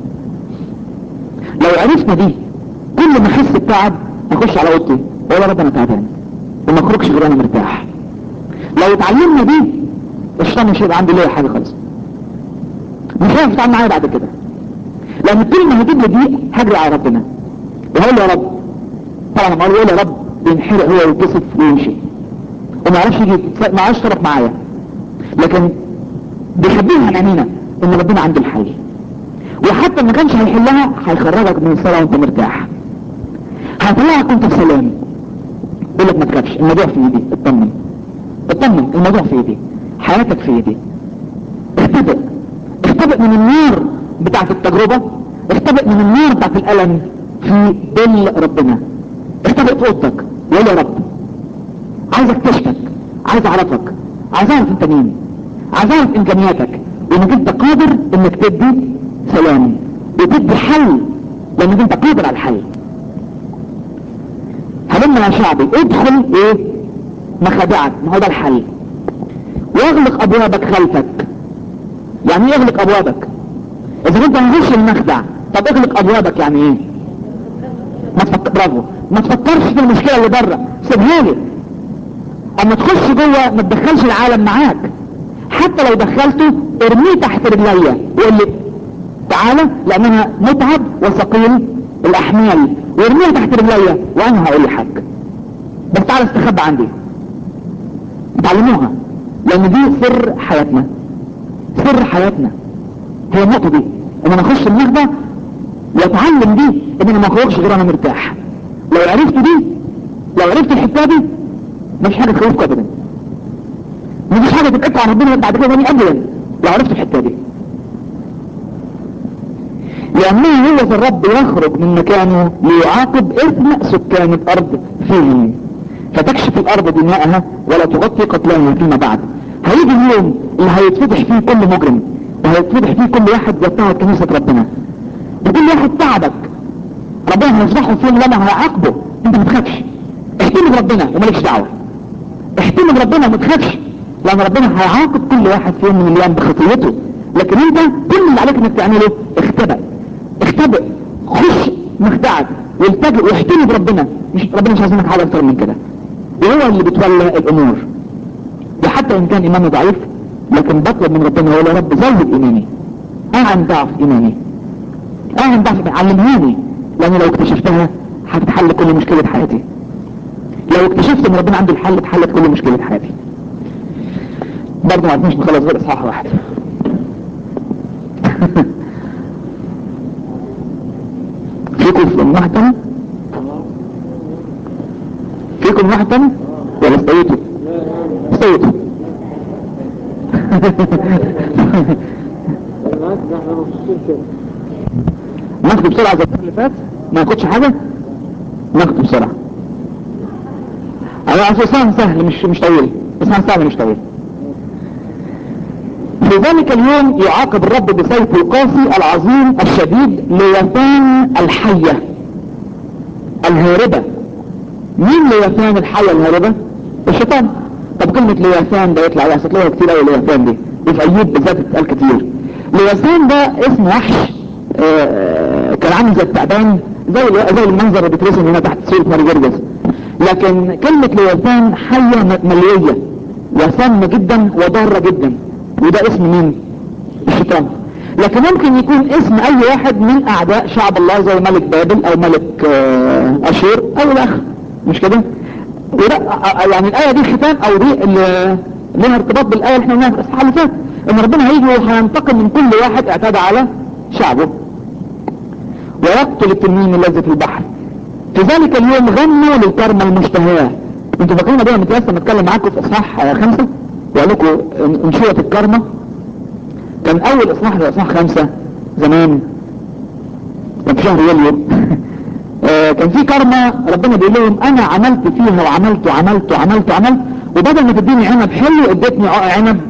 لو عرفنا دي كل ما احس بتعب اخش على اوضتي واقول يا رب انا تعبان وما اخرجش غير انا مرتاح لو اتعلمنا دي الشيطان مش هيبقى عندي ليه حاجه خالص مش هيعرف يتعامل معايا بعد كده لان كل ما هجيب لي دي هجري على ربنا وهقول له يا رب طبعا لما اقول له يا رب بينحرق هو ويتكسف ويمشي وما يعرفش يجي ما يعرفش يتصرف معايا لكن بيخبيها عن عينينا ان ربنا عنده الحل وحتى ما كانش هيحلها هيخرجك من الصلاه وانت مرتاح هيطلعك وانت في سلام يقول لك ما تخافش الموضوع في ايدي اطمن اطمن الموضوع في ايدي حياتك في ايدي اختبئ اختبئ من النار بتاعت التجربة اختبئ من النار بتاعت الألم في ظل ربنا اختبئ في اوضتك وقول يا رب عايز اكتشفك عايز اعرفك عايز اعرف انت مين عايز اعرف امكانياتك وانك انت قادر انك تدي سلام وتدي حل لانك انت قادر على الحل هلم يا شعبي ادخل ايه مخادعك ما هو ده الحل واغلق ابوابك خلفك يعني ايه اغلق ابوابك اذا كنت هنخش المخدع طب اغلق ابوابك يعني ايه ما تفكر برافو ما تفكرش في المشكله اللي بره سيبها لي اما تخش جوه ما تدخلش العالم معاك حتى لو دخلته ارميه تحت رجليا وقول لي تعالى لان انا متعب وثقيل الاحمال وارميها تحت رجليا وانا هقول لحق بس تعالى استخبى عندي اتعلموها لان دي سر حياتنا سر حياتنا هي النقطة دي ان انا اخش المخدة واتعلم دي ان انا ما اخرجش غير انا مرتاح لو عرفت دي لو عرفت الحتة دي مفيش حاجة تخوفك ابدا مفيش حاجة تبقى عن ربنا بعد كده تاني ابدا لو عرفت الحتة دي لأنه هو الرب يخرج من مكانه ليعاقب إثم سكان الأرض فيهم فتكشف الأرض دماءها ولا تغطي قتلاها فيما بعد هيجي اليوم اللي هيتفتح فيه كل مجرم وهيتفتح فيه كل واحد بيضطهد كنيسة ربنا وكل واحد تعبك ربنا هيصبحه في يوم لما هيعاقبه انت ما تخافش احتمل ربنا ومالكش دعوه احتمل ربنا وما تخافش لان ربنا هيعاقب كل واحد في يوم من الايام بخطيته لكن انت كل اللي عليك انك تعمله اختبئ اختبئ خش مخدعك والتجئ واحتمي بربنا مش ربنا مش عايز منك حاجه اكتر من كده وهو اللي بيتولى الامور وحتى ان كان ايماني ضعيف لكن بطلب من ربنا اقول يا رب زود ايماني اعن ضعف ايماني اعن ضعف علمهاني لان لو اكتشفتها هتتحل كل مشكلة حياتي لو اكتشفت ان ربنا عنده الحل اتحلت كل مشكلة حياتي برضه ما عرفناش نخلص غير اصحاح واحد فيكم واحد تاني فيكم واحد تاني ولا استويتوا استويتوا ناخده بسرعة زي اللي فات ما ياخدش حاجة ناخده بسرعة على اساسا سهل مش مش طويل اسمها سهل مش طويل في ذلك اليوم يعاقب الرب بسيف القاسي العظيم الشديد ليثان الحية الهاربة مين ليثان الحية الهاربة الشيطان طب كلمة ليثان ده يطلع ايه هتلاقيها كتير قوي ليثان دي وفي ايوب بالذات بتتقال كتير ليثان ده اسم وحش آه كان عامل زي التعبان زي زي المنظر اللي بيترسم هنا تحت سورة ماري جرجس لكن كلمة ليثان حية ملوية وسامة جدا وضارة جدا وده اسم مين الشيطان لكن ممكن يكون اسم اي واحد من اعداء شعب الله زي ملك بابل او ملك آه اشور او الاخر مش كده وده يعني الايه دي ختام او دي اللي لها ارتباط بالايه اللي احنا قلناها في الاصحاح اللي فات ان ربنا هيجي وهينتقم من كل واحد اعتدى على شعبه ويقتل التنين الذي في البحر في ذلك اليوم غنوا للكرمة المشتهية انتوا فاكرين ابويا متيسر نتكلم معاكم في اصحاح خمسة وقال لكم انشوة الكرمة كان اول اصحاح اصحاح خمسة زمان كان في شهر يوليو آه كان في كرمة ربنا بيقول لهم انا عملت فيها وعملت وعملت وعملت وعملت وبدل ما تديني عنب حلو اديتني عنب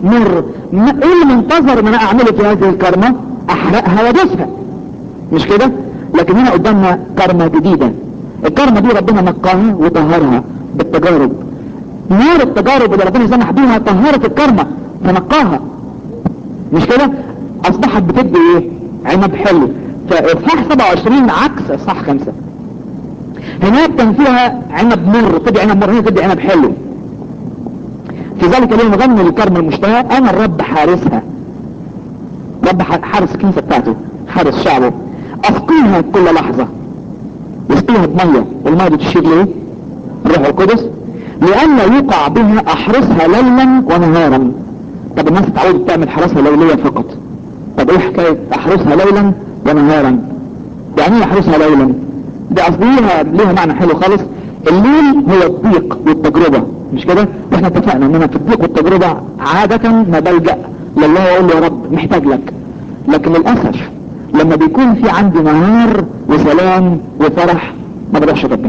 مر ما ايه اللي منتظر ان انا اعمله في هذه الكرمة احرقها وادوسها مش كده لكن هنا قدامنا كرمة جديدة الكرمة دي ربنا نقاها وطهرها بالتجارب نار التجارب اللي ربنا سمح بيها طهرت الكرمة فنقاها مش كده اصبحت بتدي ايه عنب حلو فاصحاح 27 عكس اصحاح 5 هناك كان فيها عنب مر تدي عنب مر هنا تدي عنب حلو في ذلك اليوم غنوا للكرم المشتهى انا الرب حارسها رب حارس الكنيسة بتاعته حارس شعبه اسقيها كل لحظة يسقيها بمية والمية دي تشير ليه الروح القدس لئلا يوقع بها احرسها ليلا ونهارا طب الناس اتعودت تعمل حراسة ليلية فقط طب ايه حكاية احرسها ليلا ونهارا يعني ايه احرسها ليلا دي اصليها ليها معنى حلو خالص الليل هو الضيق والتجربة مش كده واحنا اتفقنا ان انا في الضيق والتجربة عادة ما بلجأ لله واقول له يا رب محتاج لك لكن للأسف لما بيكون في عندي نهار وسلام وفرح ما بروحش ربنا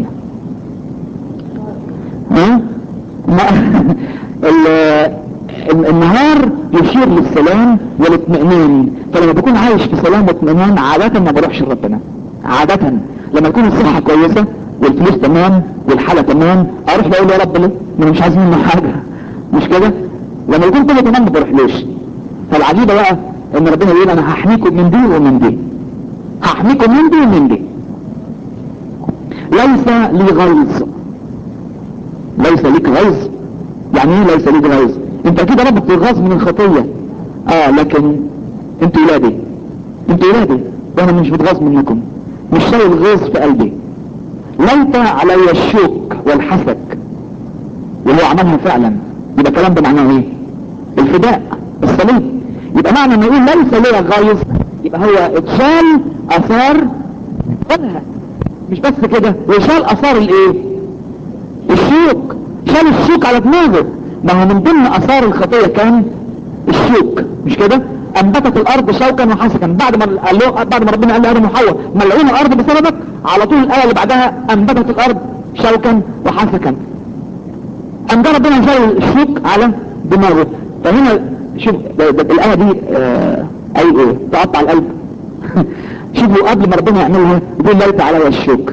ها ما النهار يشير للسلام والاطمئنان فلما بكون عايش في سلام واطمئنان عادة ما بروحش لربنا عادة لما تكون الصحة كويسة والفلوس تمام والحالة تمام اروح بقول يا رب ليه ما انا مش عايز منه حاجة مش كده لما يكون كله تمام ما بروحلوش فالعجيبة بقى ان ربنا يقول انا هحميكم من دي ومن دي هحميكم من دي ومن دي ليس لي غيظ ليس ليك غيظ يعني ايه ليس ليك غيظ انت اكيد رب بتغاظ من الخطية اه لكن انتوا ولادي انتوا ولادي وانا مش بتغاظ منكم مش شايل غيظ في قلبي ليت علي الشوك والحسد وهو عملها فعلا يبقى الكلام ده معناه ايه الفداء الصليب يبقى معنى انه يقول ليس لي غيظ يبقى هو اتشال اثار خدها مش بس كده وشال اثار الايه الشوك شال الشوك على دماغه ما هو من ضمن اثار الخطية كان الشوك مش كده انبتت الارض شوكا وحسكا بعد ما قال له بعد ما ربنا قال لادم وحواء ملعون الارض بسببك على طول الايه اللي بعدها انبتت الارض شوكا وحسكا قام ده ربنا شال الشوك على دماغه فهنا شوف ده ده الايه دي آه اي ايه تقطع القلب شوفوا قبل ما ربنا يعملها يقول ليت علي الشوك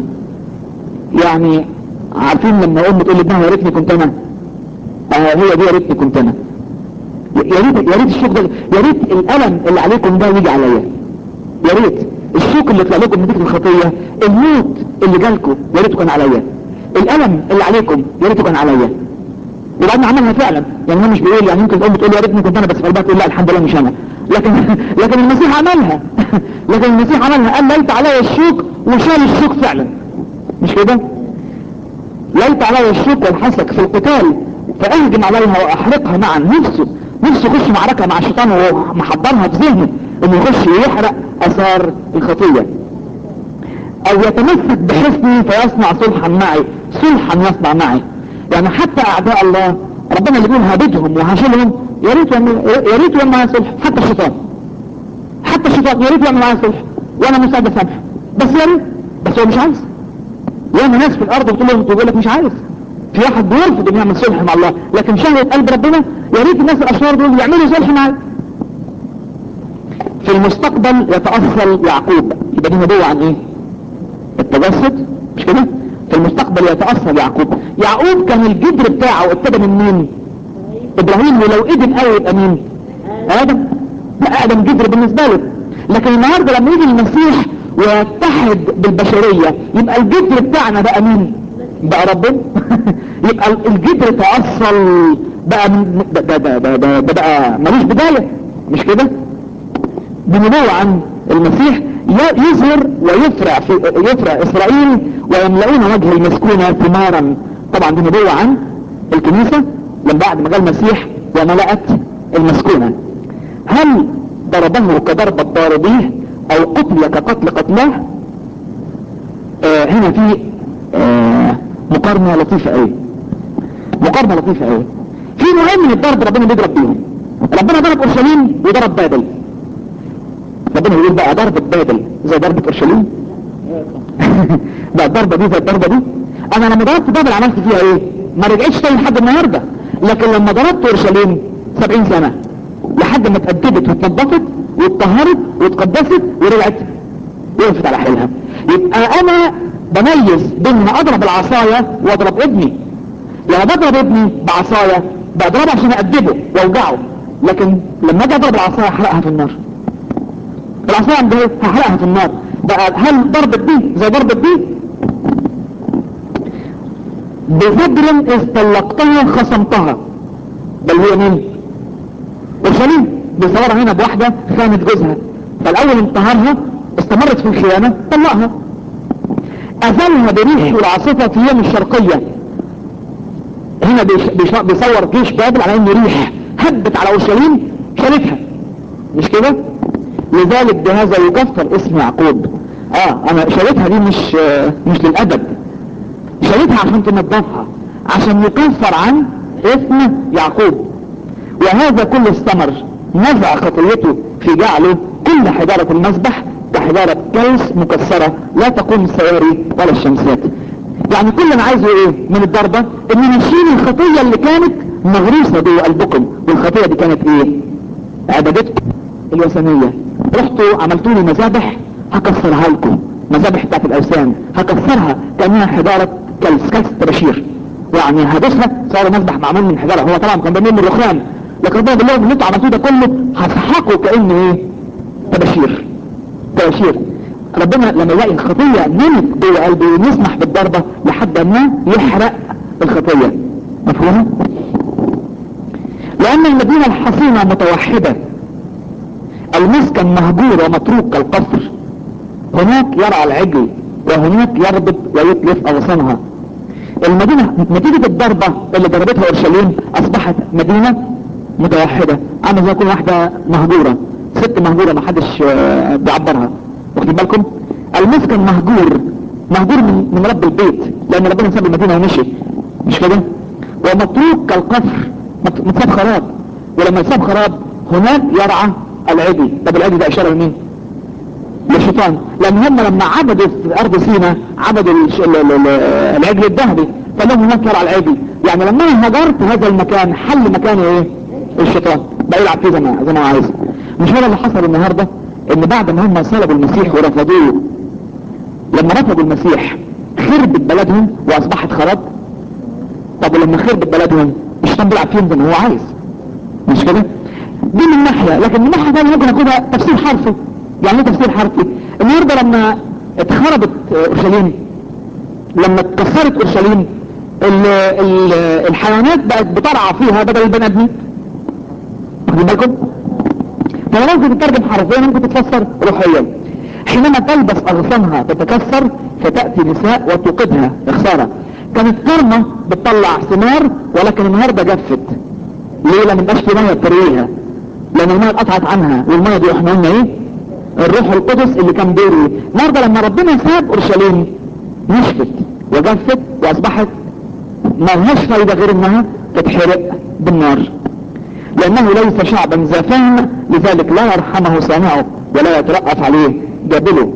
يعني عارفين لما ام تقول لابنها يا ريتني كنت انا آه هي دي يا ريتني كنت انا يا ريت يا ريت الشوك ده يا ريت الالم اللي عليكم ده يجي عليا يا ريت الشوك اللي طلع لكم نتيجه الخطيه الموت اللي جالكم يا ريته كان عليا الالم اللي عليكم يا ريته كان عليا وبعدين عملها فعلا يعني هو مش بيقول يعني يمكن الام تقول يا ريتني كنت انا بس في قلبها تقول لا الحمد لله مش انا لكن لكن المسيح عملها لكن المسيح عملها قال ليت علي الشوك وشال الشوك فعلا مش كده ليت علي الشوك والحسك في القتال فاهجم عليها واحرقها معا نفسه نفسه يخش معركة مع الشيطان وهو محضرها في ذهنه انه يخش يحرق اثار الخطية او يتمسك بحسني فيصنع صلحا معي صلحا يصنع معي يعني حتى اعداء الله ربنا اللي بيقول هبدهم وهشيلهم يا ريت يا ريت يعمل معايا صلح حتى الشيطان حتى الشيطان يا ريت يعمل معايا صلح وانا مستعد اسامحه بس يا ريت بس هو مش عايز ياما ناس في الارض بتقول لهم تقول لك مش عايز في واحد بيرفض انه يعمل صلح مع الله لكن شهوة قلب ربنا يا ريت الناس الاشرار دول يعملوا صلح معاه في المستقبل يتأصل يعقوب يبقى دي نبوة عن ايه التجسد مش كده في المستقبل يتأصل يعقوب يعقوب كان الجدر بتاعه ابتدى من مين ابراهيم ولو قدم قوي يبقى مين ادم لا ادم جدر بالنسبة له لكن النهاردة لما يجي المسيح ويتحد بالبشرية يبقى الجدر بتاعنا بقى مين بقى ربنا يبقى الجدر تأصل بقى من ده ده ده ده, ده, ده بقى ملوش بداية مش كده بنبوة عن المسيح يظهر ويفرع في يفرع اسرائيل ويملؤون وجه المسكونة ثمارا طبعا دي نبوة عن الكنيسة لما بعد ما جاء المسيح وملأت المسكونة هل ضربه كضرب الضاربيه او قتل كقتل قتلاه آه هنا في آه مقارنة لطيفة قوي مقارنة لطيفة قوي في نوعين من الضرب ربنا بيضرب بيهم ربنا ضرب اورشليم وضرب بابل ربنا يقول بقى ضربة بابل زي ضربة اورشليم بقى الضربة دي زي الضربة دي انا لما ضربت بابل عملت فيها ايه ما رجعتش تاني لحد النهاردة لكن لما ضربت اورشليم سبعين سنة لحد ما اتأدبت واتنضفت واتطهرت واتقدست ورجعت وقفت على حيلها يبقى انا بميز بين ما اضرب العصاية واضرب ابني لما بضرب ابني بعصاية بضربه عشان أأدبه واوجعه لكن لما اجي اضرب العصاية احرقها في النار العصاية عند ايه هحرقها في النار بقى هل ضربة دي زي ضربة دي بفجر اذ طلقتها خصمتها بل هي مين اورشليم بيصورها هنا بواحدة خانت جوزها فالاول انتهرها استمرت في الخيانة طلقها ازلها بريح العاصفة في يوم الشرقية هنا بيش- بيش- بيصور جيش بابل على انه ريح هبت على اورشليم شالتها مش كده لذلك بهذا يكفر اسم يعقوب اه انا شالتها دي مش آه مش للادب شالتها عشان تنظفها عشان يكفر عن اسم يعقوب وهذا كله استمر نزع خطيته في جعله كل حجارة المسبح كحجارة كلس مكسرة لا تقوم السواري ولا الشمسات يعني كل انا عايزه ايه من الضربة ان نشيل الخطية اللي كانت مغروسة جوه قلبكم والخطية دي كانت ايه عبادتكم الوثنية رحتوا عملتوا لي مذابح هكسرها لكم مذابح بتاعت الاوثان هكسرها كانها حجارة كلس كلس تباشير يعني هدوسها صار مذبح معمول من حجارة هو طبعا كان بيعمل من الرخام لكن ربنا بيقول لهم اللي انتوا عملتوه ده كله هسحقه كانه ايه تباشير تباشير ربنا لما يلاقي الخطية نمت جوه قلبه يسمح بالضربة لحد ما يحرق الخطية مفهومة؟ لأن المدينة الحصينة متوحدة المسكن مهجور ومتروك كالقصر هناك يرعى العجل وهناك يربط ويتلف أغصانها المدينة نتيجة الضربة اللي ضربتها أورشليم أصبحت مدينة متوحدة عامل زي كل واحدة مهجورة ست مهجورة ما حدش آه، بيعبرها واخدين بالكم المسكن مهجور مهجور من, من رب البيت لأن ربنا ساب المدينة ومشي مش كده ومتروك كالقصر مت- متساب خراب ولما يساب خراب هناك يرعى العجل طب العجل ده إشارة لمين؟ للشيطان لان هم لما عبدوا في ارض سينا عبدوا الش- ال- ال- ال- العجل الذهبي فلهم هناك يرعى العجل يعني لما انا هجرت هذا المكان حل مكانه ايه الشيطان بقى يلعب فيه زي ما زي ما هو عايز مش هو اللي حصل النهارده ان بعد ما هم صلبوا المسيح ورفضوه لما رفضوا المسيح خربت بلدهم واصبحت خراب طب ولما خربت بلدهم الشيطان بيلعب فيهم زي ما هو عايز مش كده دي من ناحية لكن من ناحية ثانية ممكن اخدها تفسير حرفي يعني ايه تفسير حرفي النهاردة لما اتخربت آه، اورشليم لما اتكسرت اورشليم ال- ال- الحيوانات بقت بترعى فيها بدل البني ادمين واخدين بالكم فلا ممكن تترجم حرفيا ممكن تتفسر روحيا حينما تلبس اغصانها تتكسر فتأتي نساء وتوقدها خسارة كانت كرمة بتطلع ثمار ولكن النهاردة جفت ليه لما مبقاش في ميه ترويها لان الميه اتقطعت عنها والميه دي احنا قلنا ايه الروح القدس اللي كان بيروي النهارده لما ربنا ساب اورشليم نشفت وجفت واصبحت ما لهاش فايده غير انها تتحرق بالنار لانه ليس شعبا ذا فهم لذلك لا يرحمه صانعه ولا يترأف عليه جابله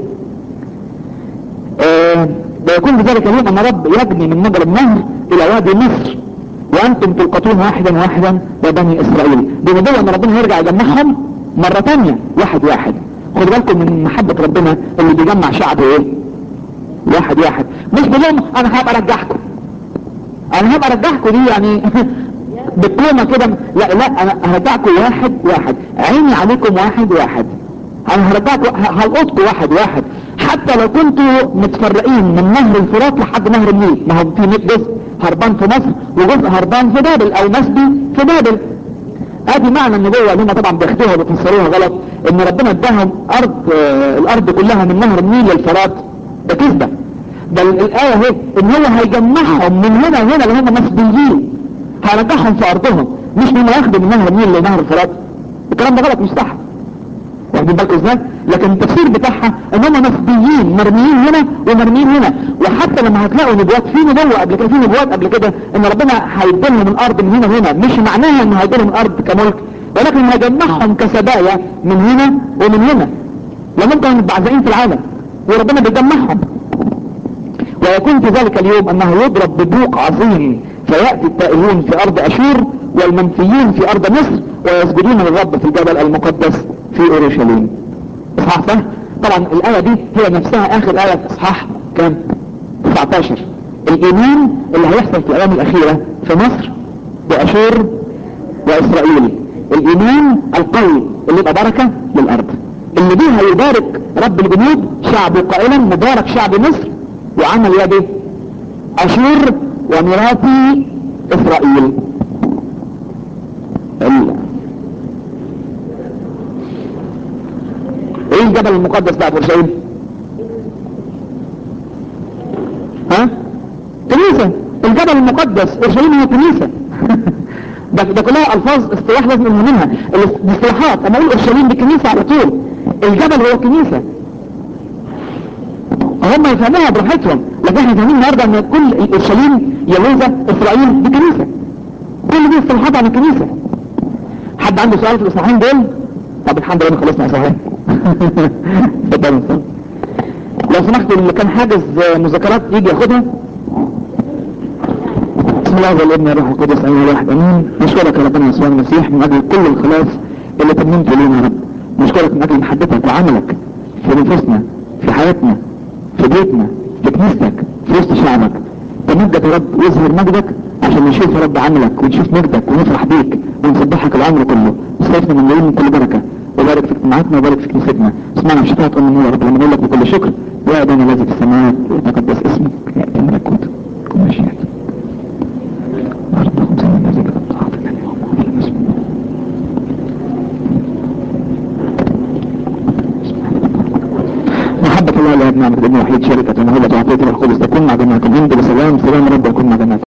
آه ويكون بذلك اليوم ان رب يجني من مجرى النهر الى وادي مصر وانتم تلقطون واحدا واحدا يا بني اسرائيل دي نبوة ان ربنا يرجع يجمعهم مرة تانية واحد واحد خدوا بالكم من محبة ربنا اللي بيجمع شعبه ايه واحد واحد مش بيقول لهم انا هبقى ارجعكم انا هبقى ارجعكم دي يعني بالكلمة كده لا لا انا هرجعكم واحد واحد عيني عليكم واحد واحد انا هرجعكم هلقطكم واحد واحد حتى لو كنتوا متفرقين من نهر الفرات لحد نهر النيل ما هو في جزء هربان في مصر وجزء هربان في بابل او مسبي في بابل ادي معنى النبوة اللي هم طبعا بياخدوها وبيفسروها غلط ان ربنا اداهم ارض آه الارض كلها من نهر النيل للفرات ده كذبة بل الايه اهي ان هو هيجمعهم من هنا وهنا اللي هم مسبيين هيرجعهم في ارضهم مش من ياخدوا من نهر النيل لنهر الفرات الكلام ده غلط مش صح واخدين بالكم ازاي لكن التفسير بتاعها ان هم مسبيين مرميين هنا ومرميين هنا وحتى لما هتلاقوا نبوات في نبوه قبل كده في نبوات قبل كده ان ربنا هيديلهم الارض من هنا وهنا مش معناها ان هيديلهم الارض كملك ولكن هيجمعهم كسبايا من هنا ومن هنا لانهم كانوا متبعزقين في العالم وربنا بيجمعهم ويكون في ذلك اليوم انه يضرب ببوق عظيم فيأتي التائهون في ارض اشور والمنفيين في ارض مصر ويسجدون للرب في الجبل المقدس في اورشليم اصحاح فهم طبعا الايه دي هي نفسها اخر ايه في اصحاح كام 19 الايمان اللي هيحصل في الايام الاخيره في مصر باشور واسرائيل الايمان القوي اللي يبقى بركه للارض اللي بيه هيبارك رب الجنود شعبه قائلا مبارك شعب مصر وعمل يده اشور وميراثي اسرائيل ال... ايه الجبل المقدس بقى في اورشليم ها كنيسة الجبل المقدس اورشليم هي كنيسة ده, ده كلها الفاظ اصطلاح لازم نفهم منها الاصطلاحات اما اقول اورشليم دي كنيسة على طول الجبل هو كنيسة هم يفهموها براحتهم لكن احنا فاهمين النهارده ان كل اورشليم يهوذا اسرائيل دي كنيسة كل دي اصطلاحات عن الكنيسة حد عنده سؤال في الاصلاحين دول طب الحمد لله خلصنا اصلاحين اتفضل لو سمحت اللي كان حاجز مذاكرات يجي ياخدها بسم الله والابن والروح القدس ايها الواحد امين نشكرك يا ربنا يسوع المسيح من اجل كل الخلاص اللي تممت لنا يا رب نشكرك من اجل محبتك وعملك في نفوسنا في حياتنا في بيتنا في كنيستك في وسط شعبك تمجد يا رب واظهر مجدك عشان نشوف يا رب عملك ونشوف مجدك ونفرح بيك ونسبحك العمر كله استفنا من من كل بركه وبارك في اجتماعاتنا وبارك في كنيستنا اسمعنا في شفاعة ام النور يا رب لما نقول لك بكل شكر يا ابانا الذي في السماوات يتقدس اسمك ياتي ملكوتك كن مشيئتك أرضهم زي الذي كتبت عاطفة اليوم وفي اسمك محبة الله لأبناء من الوحيد شركة ومهلة وعطية القدس تكون مع جميعكم انت بسلام سلام رب يكون مع جميعكم